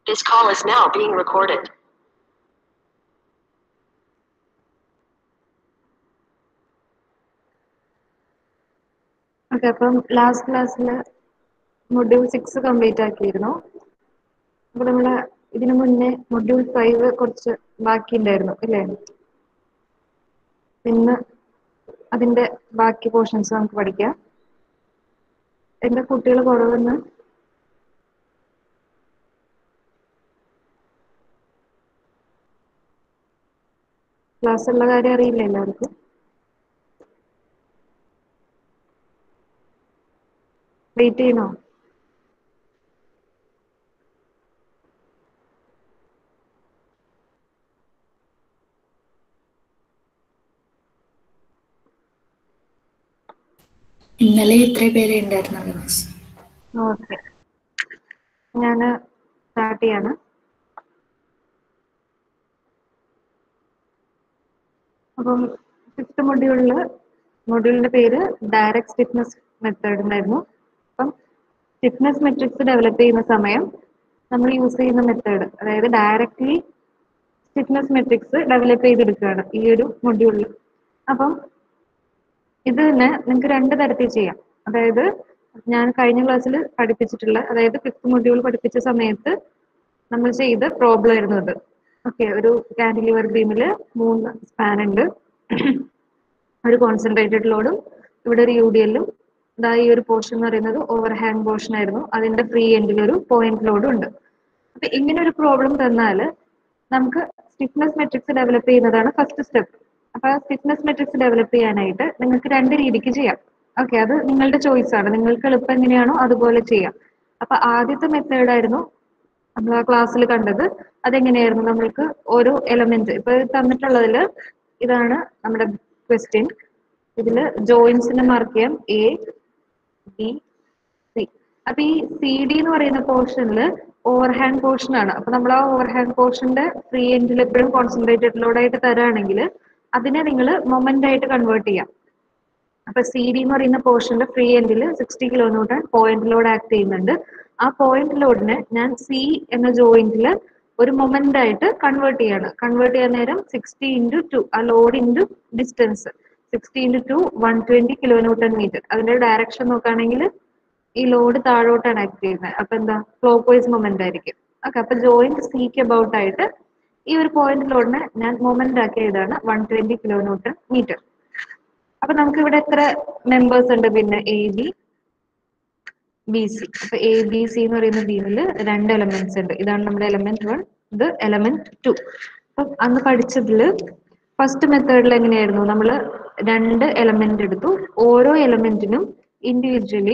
This call is now being recorded. Okay അപ്പം last ക്ലാസ്സിൽ module six complete ആക്കിയിരുന്നു അപ്പോൾ നമ്മൾ ഇതിനു മുന്നേ മൊഡ്യൂൾ ഫൈവ് കുറച്ച് ബാക്കി ഉണ്ടായിരുന്നു അല്ലേ ഇന്ന് അതിന്റെ ബാക്കി പോർഷൻസ് നമുക്ക് പഠിക്കാം എന്റെ കുട്ടികൾ കുറവെന്ന് ക്ലാസ് ഉള്ള കാര്യം അറിയില്ല എല്ലാവർക്കും വെയിറ്റ് ചെയ്യണോ ഇന്നലെ ഇത്ര പേരെ ഉണ്ടായിരുന്നുള്ളൂ മിസ് ഓക്കെ ഞാൻ സ്റ്റാർട്ട് ചെയ്യാണ് അപ്പം ഫിഫ്ത്ത് മൊഡ്യൂളിൽ മൊഡ്യൂളിന്റെ പേര് ഡയറക്റ്റ് സ്റ്റിഫ്നെസ് മെത്തേഡ് എന്നായിരുന്നു അപ്പം സ്റ്റിഫ്നെസ് മെട്രിക്സ് ഡെവലപ്പ് ചെയ്യുന്ന സമയം നമ്മൾ യൂസ് ചെയ്യുന്ന മെത്തേഡ് അതായത് ഡയറക്റ്റ്ലി സ്റ്റിഫ്നെസ് മെട്രിക്സ് ഡെവലപ്പ് ചെയ്തെടുക്കുകയാണ് ഈ ഒരു മൊഡ്യൂളിൽ അപ്പം ഇത് തന്നെ നിങ്ങൾക്ക് രണ്ട് തരത്തിൽ ചെയ്യാം അതായത് ഞാൻ കഴിഞ്ഞ ക്ലാസ്സിൽ പഠിപ്പിച്ചിട്ടുള്ള അതായത് ഫിഫ്ത്ത് മൊഡ്യൂൾ പഠിപ്പിച്ച സമയത്ത് നമ്മൾ ചെയ്ത പ്രോബ്ലം ആയിരുന്നു ഇത് ഓക്കെ ഒരു കാൻഡിലിവർ ബീമിൽ മൂന്ന് സ്പാൻ ഉണ്ട് ഒരു കോൺസെൻട്രേറ്റഡ് ലോഡും ഇവിടെ ഒരു യു ഡി എല്ലും ഇതാ ഈ ഒരു പോർഷൻ എന്ന് പറയുന്നത് ഓവർ ഹാങ് പോർഷൻ ആയിരുന്നു അതിന്റെ ഫ്രീ എൻഡിൽ ഒരു പോയിന്റ് ലോഡും ഉണ്ട് അപ്പൊ ഇങ്ങനെ ഒരു പ്രോബ്ലം തന്നാൽ നമുക്ക് സ്റ്റിഫ്നെസ് മെട്രിക്സ് ഡെവലപ്പ് ചെയ്യുന്നതാണ് ഫസ്റ്റ് സ്റ്റെപ്പ് അപ്പൊ സ്റ്റിഫ്നെസ് മെട്രിക്സ് ഡെവലപ്പ് ചെയ്യാനായിട്ട് നിങ്ങൾക്ക് രണ്ട് രീതിക്ക് ചെയ്യാം ഓക്കെ അത് നിങ്ങളുടെ ചോയ്സ് ആണ് നിങ്ങൾക്ക് എളുപ്പം എങ്ങനെയാണോ അതുപോലെ ചെയ്യാം അപ്പൊ ആദ്യത്തെ മെത്തേഡ് ആയിരുന്നു നമ്മൾ ആ ക്ലാസ്സിൽ കണ്ടത് അതെങ്ങനെയായിരുന്നു നമ്മൾക്ക് ഓരോ എലമെന്റ് ഇപ്പൊ തന്നിട്ടുള്ളതിൽ ഇതാണ് നമ്മുടെ ക്വസ്റ്റ്യൻ ഇതില് ജോയിൻസിനെ മാർക്ക് ചെയ്യാം എ ബി സി അപ്പൊ ഈ സി ഡി എന്ന് പറയുന്ന പോർഷനിൽ ഓവർ ഹാൻഡ് പോർഷൻ ആണ് അപ്പൊ നമ്മൾ ആ ഓവർ ഹാൻഡ് പോർഷന്റെ ഫ്രീ എൻഡിൽ എപ്പോഴും കോൺസെൻട്രേറ്റഡ് ലോഡായിട്ട് തരാണെങ്കിൽ അതിനെ നിങ്ങൾ മൊമെന്റ് ആയിട്ട് കൺവേർട്ട് ചെയ്യാം അപ്പൊ സി ഡി എന്ന് പറയുന്ന പോർഷന്റെ ഫ്രീ എൻഡിൽ sixty kilo newton point load act ചെയ്യുന്നുണ്ട് ആ പോയിന്റ് ലോഡിനെ ഞാൻ സി എന്ന ജോയിന്റിൽ ഒരു മൊമെന്റ് ആയിട്ട് കൺവേർട്ട് ചെയ്യാണ് കൺവേർട്ട് ചെയ്യാൻ നേരം സിക്സ്റ്റി ഇൻറ്റു ടു ആ load into distance sixty into two one twenty kilo newton metre അതിന്റെ ഡയറക്ഷൻ നോക്കുകയാണെങ്കിൽ ഈ ലോഡ് താഴോട്ടാണ് ആക്ട് ചെയ്യുന്നത് അപ്പൊ എന്താ ക്ലോക്ക് വൈസ് മൊമെന്റ് ആയിരിക്കും ഓക്കെ അപ്പൊ ജോയിന്റ് സിക്ക് അബൌട്ട് ആയിട്ട് ഈ ഒരു പോയിന്റ് ലോഡിനെ ഞാൻ മൊമെന്റ് ആക്കിയതാണ് one twenty kilo newton metre അപ്പൊ നമുക്ക് ഇവിടെ എത്ര മെമ്പേഴ്സ് ഉണ്ട് പിന്നെ എ ബി ബി സി അപ്പൊ എ ബി സി എന്ന് പറയുന്ന ബീമില് രണ്ട് എലമെന്റ്സ് ഉണ്ട് ഇതാണ് നമ്മുടെ എലമെന്റ് വൺ ഇത് എലമെന്റ് ടു അപ്പൊ അന്ന് പഠിച്ചതില് ഫസ്റ്റ് മെത്തേഡിൽ എങ്ങനെയായിരുന്നു നമ്മൾ രണ്ട് എലമെന്റ് എടുത്തു ഓരോ എലമെന്റിനും ഇൻഡിവിജ്വലി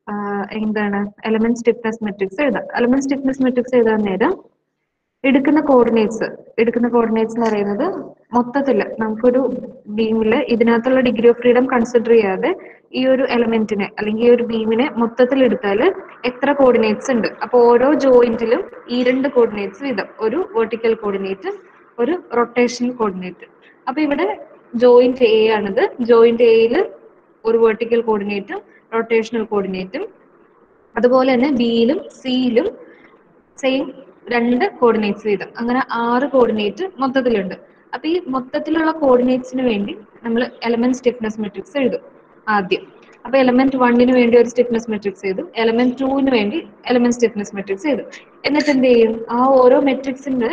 എന്താണ് എലമെന്റ് സ്റ്റിഫ്നെസ് മെട്രിക്സ് എഴുതാം എലമെന്റ് സ്റ്റിഫ്നെസ് മെട്രിക്സ് എഴുതാൻ നേരം എടുക്കുന്ന കോർഡിനേറ്റ്സ് എടുക്കുന്ന കോർഡിനേറ്റ്സ് എന്ന് പറയുന്നത് മൊത്തത്തില് നമുക്കൊരു ബീമില് ഇതിനകത്തുള്ള ഡിഗ്രി ഓഫ് ഫ്രീഡം കൺസിഡർ ചെയ്യാതെ ഈ ഒരു എലമെന്റിനെ അല്ലെങ്കിൽ ഈ ഒരു ബീമിനെ മൊത്തത്തിൽ എടുത്താൽ എത്ര കോർഡിനേറ്റ്സ് ഉണ്ട് അപ്പൊ ഓരോ ജോയിന്റിലും ഈ രണ്ട് കോർഡിനേറ്റ്സ് വീതം ഒരു വെർട്ടിക്കൽ കോർഡിനേറ്റ് ഒരു റൊട്ടേഷണൽ കോർഡിനേറ്റ് അപ്പൊ ഇവിടെ ജോയിന്റ് എ ആണിത് ജോയിന്റ് എയിൽ ഒരു വെർട്ടിക്കൽ കോർഡിനേറ്റും റൊട്ടേഷണൽ കോർഡിനേറ്റും അതുപോലെ തന്നെ ബിയിലും സിയിലും സെയിം രണ്ട് കോർഡിനേറ്റ്സ് വീതം അങ്ങനെ ആറ് കോർഡിനേറ്റ് മൊത്തത്തിലുണ്ട് അപ്പൊ ഈ മൊത്തത്തിലുള്ള കോർഡിനേറ്റ്സിന് വേണ്ടി നമ്മൾ എലമെന്റ് സ്റ്റിഫ്നെസ് മെട്രിക്സ് എഴുതും ആദ്യം അപ്പൊ എലമെന്റ് വണ്ണിന് വേണ്ടി ഒരു സ്റ്റിഫ്നെസ് മെട്രിക്സ് എഴുതും എലമെന്റ് ടൂവിന് വേണ്ടി എലമെന്റ് സ്റ്റിഫ്നെസ് മെട്രിക്സ് എഴുതും എന്നിട്ട് എന്ത് ചെയ്യും ആ ഓരോ മെട്രിക്സിന്റെ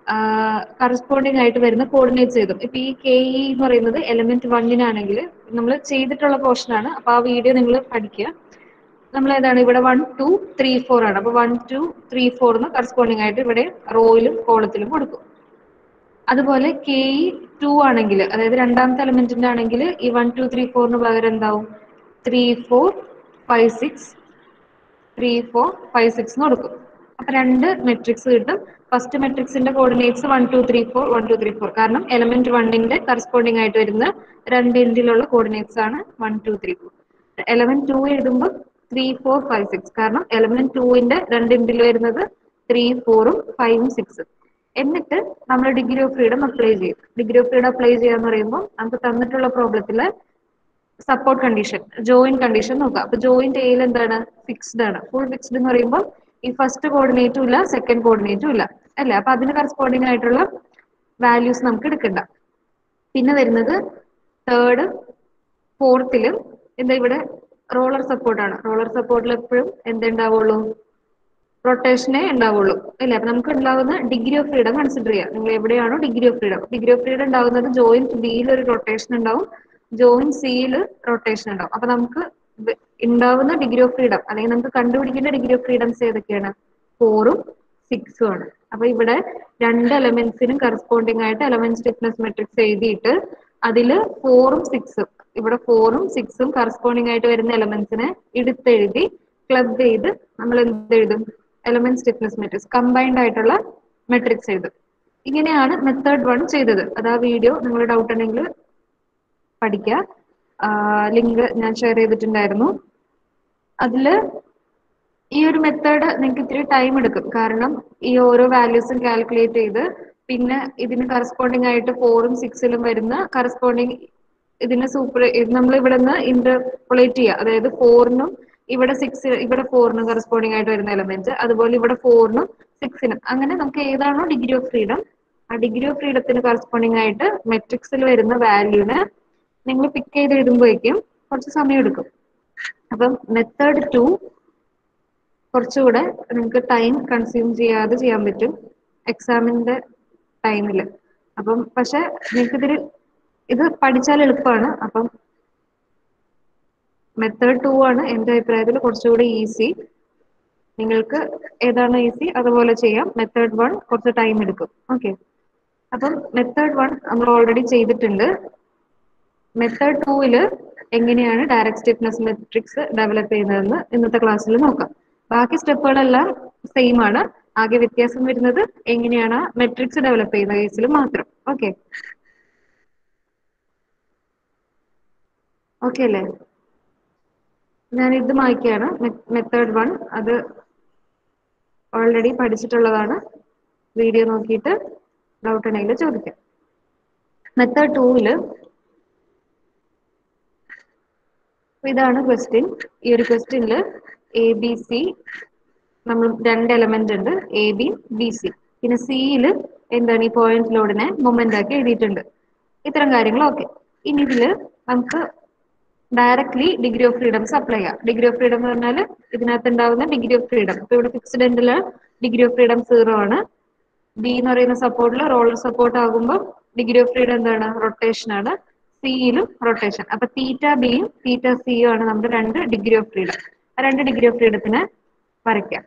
കറസ്പോണ്ടിങ് ആയിട്ട് വരുന്ന കോർഡിനേറ്റ്സ് എഴുതും ഇപ്പൊ ഈ കെ ഇ എന്ന് പറയുന്നത് എലമെന്റ് വണ്ണിനാണെങ്കിൽ നമ്മൾ ചെയ്തിട്ടുള്ള പോർഷൻ ആണ് അപ്പൊ ആ വീഡിയോ നിങ്ങൾ പഠിക്കുക നമ്മൾ ഏതാണ് ഇവിടെ വൺ ടു ത്രീ ഫോർ ആണ് അപ്പൊ വൺ ടു ത്രീ ഫോറിന് കറസ്പോണ്ടിങ് ആയിട്ട് ഇവിടെ റോയിലും കോളത്തിലും കൊടുക്കും അതുപോലെ കെ ഇ ടു ആണെങ്കിൽ അതായത് രണ്ടാമത്തെ എലമെന്റിന്റെ ആണെങ്കിൽ ഈ വൺ ടു ത്രീ ഫോറിന് പകരം എന്താവും three four five six three four five six എന്ന് കൊടുക്കും അപ്പൊ രണ്ട് മെട്രിക്സ് കിട്ടും ഫസ്റ്റ് മെട്രിക്സിന്റെ coordinates one two three four one two three four കാരണം എലമെന്റ് വണ്ണിന്റെ കറസ്പോണ്ടിങ് ആയിട്ട് വരുന്ന രണ്ട് എൻഡിലുള്ള കോർഡിനേറ്റ്സ് ആണ് one two three four element two എഴുതുമ്പോൾ ത്രീ ഫോർ ഫൈവ് സിക്സ് കാരണം എലമെന്റ് ടൂവിന്റെ രണ്ട് എൻഡിൽ വരുന്നത് ത്രീ ഫോറും ഫൈവും സിക്സും എന്നിട്ട് നമ്മൾ ഡിഗ്രി ഓഫ് ഫ്രീഡം അപ്ലൈ ചെയ്യും ഡിഗ്രി ഓഫ് ഫ്രീഡം അപ്ലൈ ചെയ്യാന്ന് പറയുമ്പോൾ നമുക്ക് തന്നിട്ടുള്ള പ്രോബ്ലത്തില് സപ്പോർട്ട് കണ്ടീഷൻ ജോയിന്റ് കണ്ടീഷൻ നോക്കാം അപ്പൊ ജോയിന്റ് എയിൽ എന്താണ് ഫിക്സ്ഡ് ആണ് ഫുൾ ഫിക്സ്ഡ് എന്ന് പറയുമ്പോൾ ഈ ഫസ്റ്റ് കോർഡിനേറ്റും ഇല്ല സെക്കൻഡ് കോർഡിനേറ്റും ഇല്ല അല്ലേ അപ്പൊ അതിന് കറസ്പോണ്ടിങ് ആയിട്ടുള്ള വാല്യൂസ് നമുക്ക് എടുക്കണ്ട പിന്നെ വരുന്നത് തേർഡ് ഫോർത്തിലും എന്താ ഇവിടെ റോളർ സപ്പോർട്ടാണ് റോളർ സപ്പോർട്ടിൽ എപ്പോഴും എന്തുണ്ടാവുള്ളൂ റൊട്ടേഷനേ ഉണ്ടാവുള്ളൂ അല്ലേ അപ്പൊ നമുക്ക് ഉണ്ടാവുന്ന ഡിഗ്രി ഓഫ് ഫ്രീഡം കൺസിഡർ ചെയ്യാം നിങ്ങൾ എവിടെയാണോ degree of freedom degree of freedom ഉണ്ടാവുന്നത് ജോയിന്റ് ബിയിൽ ഒരു റൊട്ടേഷൻ ഉണ്ടാവും ജോയിന്റ് സിയിൽ റൊട്ടേഷൻ ഉണ്ടാവും അപ്പൊ നമുക്ക് വ- ഉണ്ടാവുന്ന ഡിഗ്രി ഓഫ് ഫ്രീഡം അല്ലെങ്കിൽ നമുക്ക് കണ്ടുപിടിക്കേണ്ട ഡിഗ്രി ഓഫ് ഫ്രീഡംസ് ഏതൊക്കെയാണ് ഫോറും സിക്സും ആണ് അപ്പൊ ഇവിടെ രണ്ട് എലമെന്റ്സിനും കറസ്പോണ്ടിങ് ആയിട്ട് എലമെന്റ് സ്റ്റിഫ്നെസ് മെട്രിക്സ് എഴുതിയിട്ട് അതില് ഫോറും സിക്സും ഇവിടെ ഫോറും സിക്സും കറസ്പോണ്ടിങ് ആയിട്ട് വരുന്ന എലമെന്റ്സിനെ എടുത്തെഴുതി ക്ലബ് ചെയ്ത് നമ്മൾ എന്ത് എഴുതും എലമെന്റ് സ്റ്റിഫ്നെസ് മെട്രിക്സ് കമ്പൈൻഡ് ആയിട്ടുള്ള മെട്രിക്സ് എഴുതും ഇങ്ങനെയാണ് മെത്തേഡ് വൺ ചെയ്തത് അത് ആ വീഡിയോ നിങ്ങൾ ഡൗട്ട് ഉണ്ടെങ്കിൽ പഠിക്കുക ലിങ്ക് ഞാൻ ഷെയർ ചെയ്തിട്ടുണ്ടായിരുന്നു അതില് ഈ ഒരു മെത്തേഡ് നിങ്ങൾക്ക് ഇത്തിരി ടൈം എടുക്കും കാരണം ഈ ഓരോ വാല്യൂസും കാൽക്കുലേറ്റ് ചെയ്ത് പിന്നെ ഇതിന് കറസ്പോണ്ടിങ് ആയിട്ട് ഫോറും സിക്സിലും വരുന്ന കറസ്പോണ്ടിങ് ഇതിനെ സൂപ്പർ നമ്മൾ ഇവിടെ നിന്ന് ഇന്റർപൊളേറ്റ് ചെയ്യുക അതായത് ഫോറിനും ഇവിടെ സിക്സ് ഇവിടെ ഫോറിനും കറസ്പോണ്ടിങ് ആയിട്ട് വരുന്ന എലമെന്റ് അതുപോലെ ഇവിടെ ഫോറിനും സിക്സിനും അങ്ങനെ നമുക്ക് ഏതാണോ ഡിഗ്രി ഓഫ് ഫ്രീഡം ആ ഡിഗ്രി ഓഫ് ഫ്രീഡത്തിന് കറസ്പോണ്ടിങ് ആയിട്ട് മെട്രിക്സിൽ വരുന്ന വാല്യൂന് നിങ്ങൾ പിക്ക് ചെയ്ത് എഴുതുമ്പോഴേക്കും കുറച്ച് സമയം എടുക്കും അപ്പം മെത്തേഡ് ടു കുറച്ചുകൂടെ നിങ്ങൾക്ക് ടൈം കൺസ്യൂം ചെയ്യാതെ ചെയ്യാൻ പറ്റും എക്സാമിന്റെ ടൈമിൽ അപ്പം പക്ഷെ നിങ്ങൾക്ക് ഇതിൽ ഇത് പഠിച്ചാൽ എളുപ്പമാണ് അപ്പം മെത്തേഡ് ടു ആണ് എൻ്റെ അഭിപ്രായത്തിൽ കുറച്ചുകൂടി ഈസി നിങ്ങൾക്ക് ഏതാണോ ഈസി അതുപോലെ ചെയ്യാം മെത്തേഡ് വൺ കുറച്ച് ടൈം എടുക്കും ഓക്കെ അപ്പം മെത്തേഡ് വൺ നമ്മൾ ഓൾറെഡി ചെയ്തിട്ടുണ്ട് മെത്തേഡ് ടൂവില് എങ്ങനെയാണ് ഡയറക്റ്റ് സ്റ്റിഫ്നെസ് മെട്രിക്സ് ഡെവലപ്പ് ചെയ്യുന്നതെന്ന് ഇന്നത്തെ ക്ലാസ്സിൽ നോക്കാം ബാക്കി സ്റ്റെപ്പുകളെല്ലാം സെയിം ആണ് ആകെ വ്യത്യാസം വരുന്നത് എങ്ങനെയാണ് മെട്രിക്സ് ഡെവലപ്പ് ചെയ്യുന്ന കേസിൽ മാത്രം ഓക്കെ ഓക്കെ അല്ലേ ഞാൻ ഇത് മായ്ക്കാണ് മെത്തേഡ് വൺ അത് ഓൾറെഡി പഠിച്ചിട്ടുള്ളതാണ് വീഡിയോ നോക്കിയിട്ട് ഡൗട്ട് ഉണ്ടെങ്കിൽ ചോദിക്കാം മെത്തേഡ് ടൂവില് ഇതാണ് ക്വസ്റ്റ്യൻ ഈ ഒരു ക്വസ്റ്റ്യനിൽ എ ബി സി നമ്മൾ രണ്ട് എലമെന്റ് ഉണ്ട് എ ബി ബി സി പിന്നെ സിയിൽ എന്താണ് ഈ പോയിന്റ് ലോഡിനെ മൊമെന്റ് ആക്കി എഴുതിയിട്ടുണ്ട് ഇത്തരം കാര്യങ്ങൾ ഓക്കെ ഇനി ഇതില് നമുക്ക് directly degree of freedoms apply ചെയ്യാം ഡിഗ്രി ഓഫ് ഫ്രീഡം എന്ന് പറഞ്ഞാൽ ഇതിനകത്ത് ഉണ്ടാവുന്ന ഡിഗ്രി ഓഫ് ഫ്രീഡം ഇപ്പൊ ഇവിടെ ഫിക്സ്ഡ് എൻഡില് ഡിഗ്രി ഓഫ് ഫ്രീഡം സീറോ ആണ് ബി എന്ന് പറയുന്ന സപ്പോർട്ടിൽ റോളർ സപ്പോർട്ട് ആകുമ്പോൾ ഡിഗ്രി ഓഫ് ഫ്രീഡം എന്താണ് റൊട്ടേഷൻ ആണ് സിയിലും റൊട്ടേഷൻ അപ്പൊ തീറ്റ ബിയും തീറ്റ സിയും ആണ് നമ്മുടെ രണ്ട് ഡിഗ്രി ഓഫ് ഫ്രീഡം ആ രണ്ട് ഡിഗ്രി ഓഫ് ഫ്രീഡത്തിന് വരയ്ക്കാം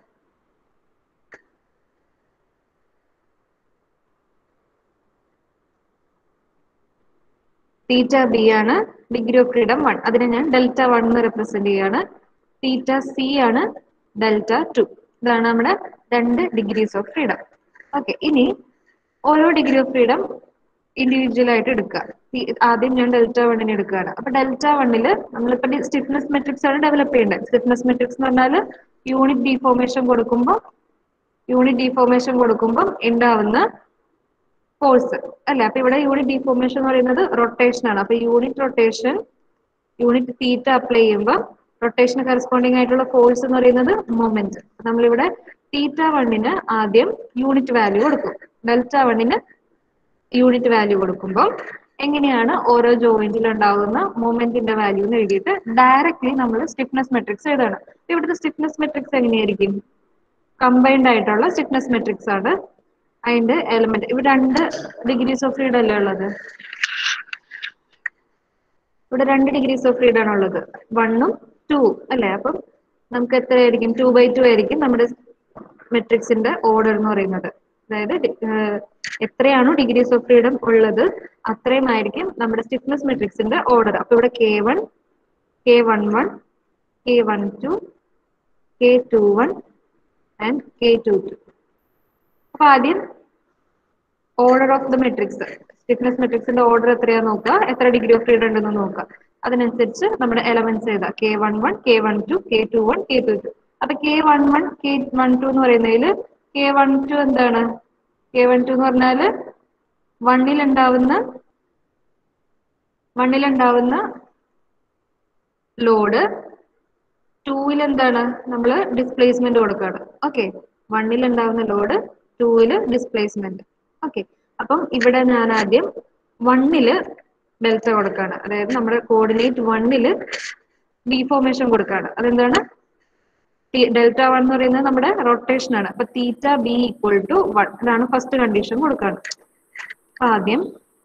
തീറ്റ ബി ആണ് ഡിഗ്രി ഓഫ് ഫ്രീഡം വൺ അതിനെ ഞാൻ ഡെൽറ്റ വൺ എന്ന് റെപ്രസെന്റ് ചെയ്യാണ് തീറ്റ സി ആണ് ഡെൽറ്റ ടു ഇതാണ് നമ്മുടെ രണ്ട് ഡിഗ്രീസ് ഓഫ് ഫ്രീഡം ഓക്കെ ഇനി ഓരോ ഡിഗ്രി ഓഫ് ഫ്രീഡം ഇൻഡിവിജ്വൽ ആയിട്ട് എടുക്കുക ഈ- ആദ്യം ഞാൻ ഡെൽറ്റ വണ്ണിന് എടുക്കുകയാണ് അപ്പൊ ഡെൽറ്റ വണ്ണില് നമ്മളിപ്പോ സ്റ്റിഫ്നെസ് മെട്രിക്സ് ആണ് ഡെവലപ്പ് ചെയ്യേണ്ടത് സ്റ്റിഫ്നെസ് മെട്രിക്സ് എന്ന് പറഞ്ഞാൽ യൂണിറ്റ് ഡീഫോർമേഷൻ കൊടുക്കുമ്പോൾ യൂണിറ്റ് ഡീഫോർമേഷൻ കൊടുക്കുമ്പോൾ ഉണ്ടാവുന്ന ഫോഴ്സ് അല്ലെ അപ്പൊ ഇവിടെ യൂണിറ്റ് ഡീഫോർമേഷൻ എന്ന് പറയുന്നത് റൊട്ടേഷൻ ആണ് അപ്പൊ unit rotation unit theta apply ചെയ്യുമ്പോൾ റൊട്ടേഷന് കറസ്പോണ്ടിങ് ആയിട്ടുള്ള ഫോഴ്സ് എന്ന് പറയുന്നത് മൊമെന്റ് നമ്മളിവിടെ തീറ്റ വണ്ണിന് ആദ്യം യൂണിറ്റ് വാല്യൂ കൊടുക്കും ഡെൽറ്റ വണ്ണിന് യൂണിറ്റ് വാല്യൂ കൊടുക്കുമ്പോൾ എങ്ങനെയാണ് ഓരോ ജോയിന്റിൽ ഉണ്ടാകുന്ന മൊമെന്റിന്റെ വാല്യൂ എന്ന് എഴുതിയിട്ട് ഡയറക്ട്ലി നമ്മൾ സ്റ്റിഫ്നെസ് മെട്രിക്സ് എഴുതാണ് അപ്പൊ ഇവിടുത്തെ സ്റ്റിഫ്നെസ് മെട്രിക്സ് എങ്ങനെയായിരിക്കും കമ്പൈൻഡ് ആയിട്ടുള്ള സ്റ്റിഫ്നെസ് മെട്രിക്സ് ആണ് അതിന്റെ എലമെന്റ് ഇവിടെ രണ്ട് ഡിഗ്രീസ് ഓഫ് ഫ്രീഡം അല്ലേ ഉള്ളത് ഇവിടെ രണ്ട് ഡിഗ്രീസ് ഓഫ് ഫ്രീഡം ആണ് ഉള്ളത് വണ്ണും ടൂ അല്ലേ അപ്പം നമുക്ക് എത്രയായിരിക്കും ടു ബൈ ടു ആയിരിക്കും നമ്മുടെ മെട്രിക്സിന്റെ ഓർഡർ എന്ന് പറയുന്നത് അതായത് ഡി- ഏഹ് എത്രയാണോ ഡിഗ്രീസ് ഓഫ് ഫ്രീഡം ഉള്ളത് അത്രയും ആയിരിക്കും നമ്മുടെ സ്റ്റിഫ്നെസ് മെട്രിക്സിന്റെ ഓർഡർ അപ്പൊ ഇവിടെ K one K one one K one two K two one and K two two അപ്പൊ ആദ്യം order of the matrix stiffness മെട്രിക്സിന്റെ ഓർഡർ എത്രയാ നോക്കുക എത്ര ഡിഗ്രി ഓഫ് ഫ്രീഡം ഉണ്ടെന്ന് നോക്കുക അതിനനുസരിച്ച് നമ്മുടെ എലമെന്റ്സ് എഴുതാം K one one K one two K two one K two two അപ്പൊ K one one K one two എന്ന് പറയുന്നതിൽ കെ വൺ ടു എന്താണ് കെ വൺ ടു എന്ന് പറഞ്ഞാല് വണ്ണിൽ ഉണ്ടാവുന്ന വണ്ണിൽ ഉണ്ടാവുന്ന ലോഡ് ടൂവിൽ എന്താണ് നമ്മൾ ഡിസ്പ്ലേസ്മെന്റ് കൊടുക്കുകയാണ് ഓക്കെ വണ്ണിൽ ഉണ്ടാവുന്ന ലോഡ് ടൂവിൽ ഡിസ്പ്ലേസ്മെന്റ് ഓക്കെ അപ്പം ഇവിടെ ഞാൻ ആദ്യം വണ്ണില് ഡെൽറ്റ കൊടുക്കുകയാണ് അതായത് നമ്മുടെ കോർഡിനേറ്റ് വണ്ണില് ഡീഫോർമേഷൻ കൊടുക്കുകയാണ് അതെന്താണ് ഡെൽറ്റ വൺ എന്ന് പറയുന്നത് നമ്മുടെ റൊട്ടേഷൻ ആണ് അപ്പൊ theta B equal to one ഇതാണ് ഫസ്റ്റ് കണ്ടീഷൻ കൊടുക്കുകയാണ് അപ്പൊ ആദ്യം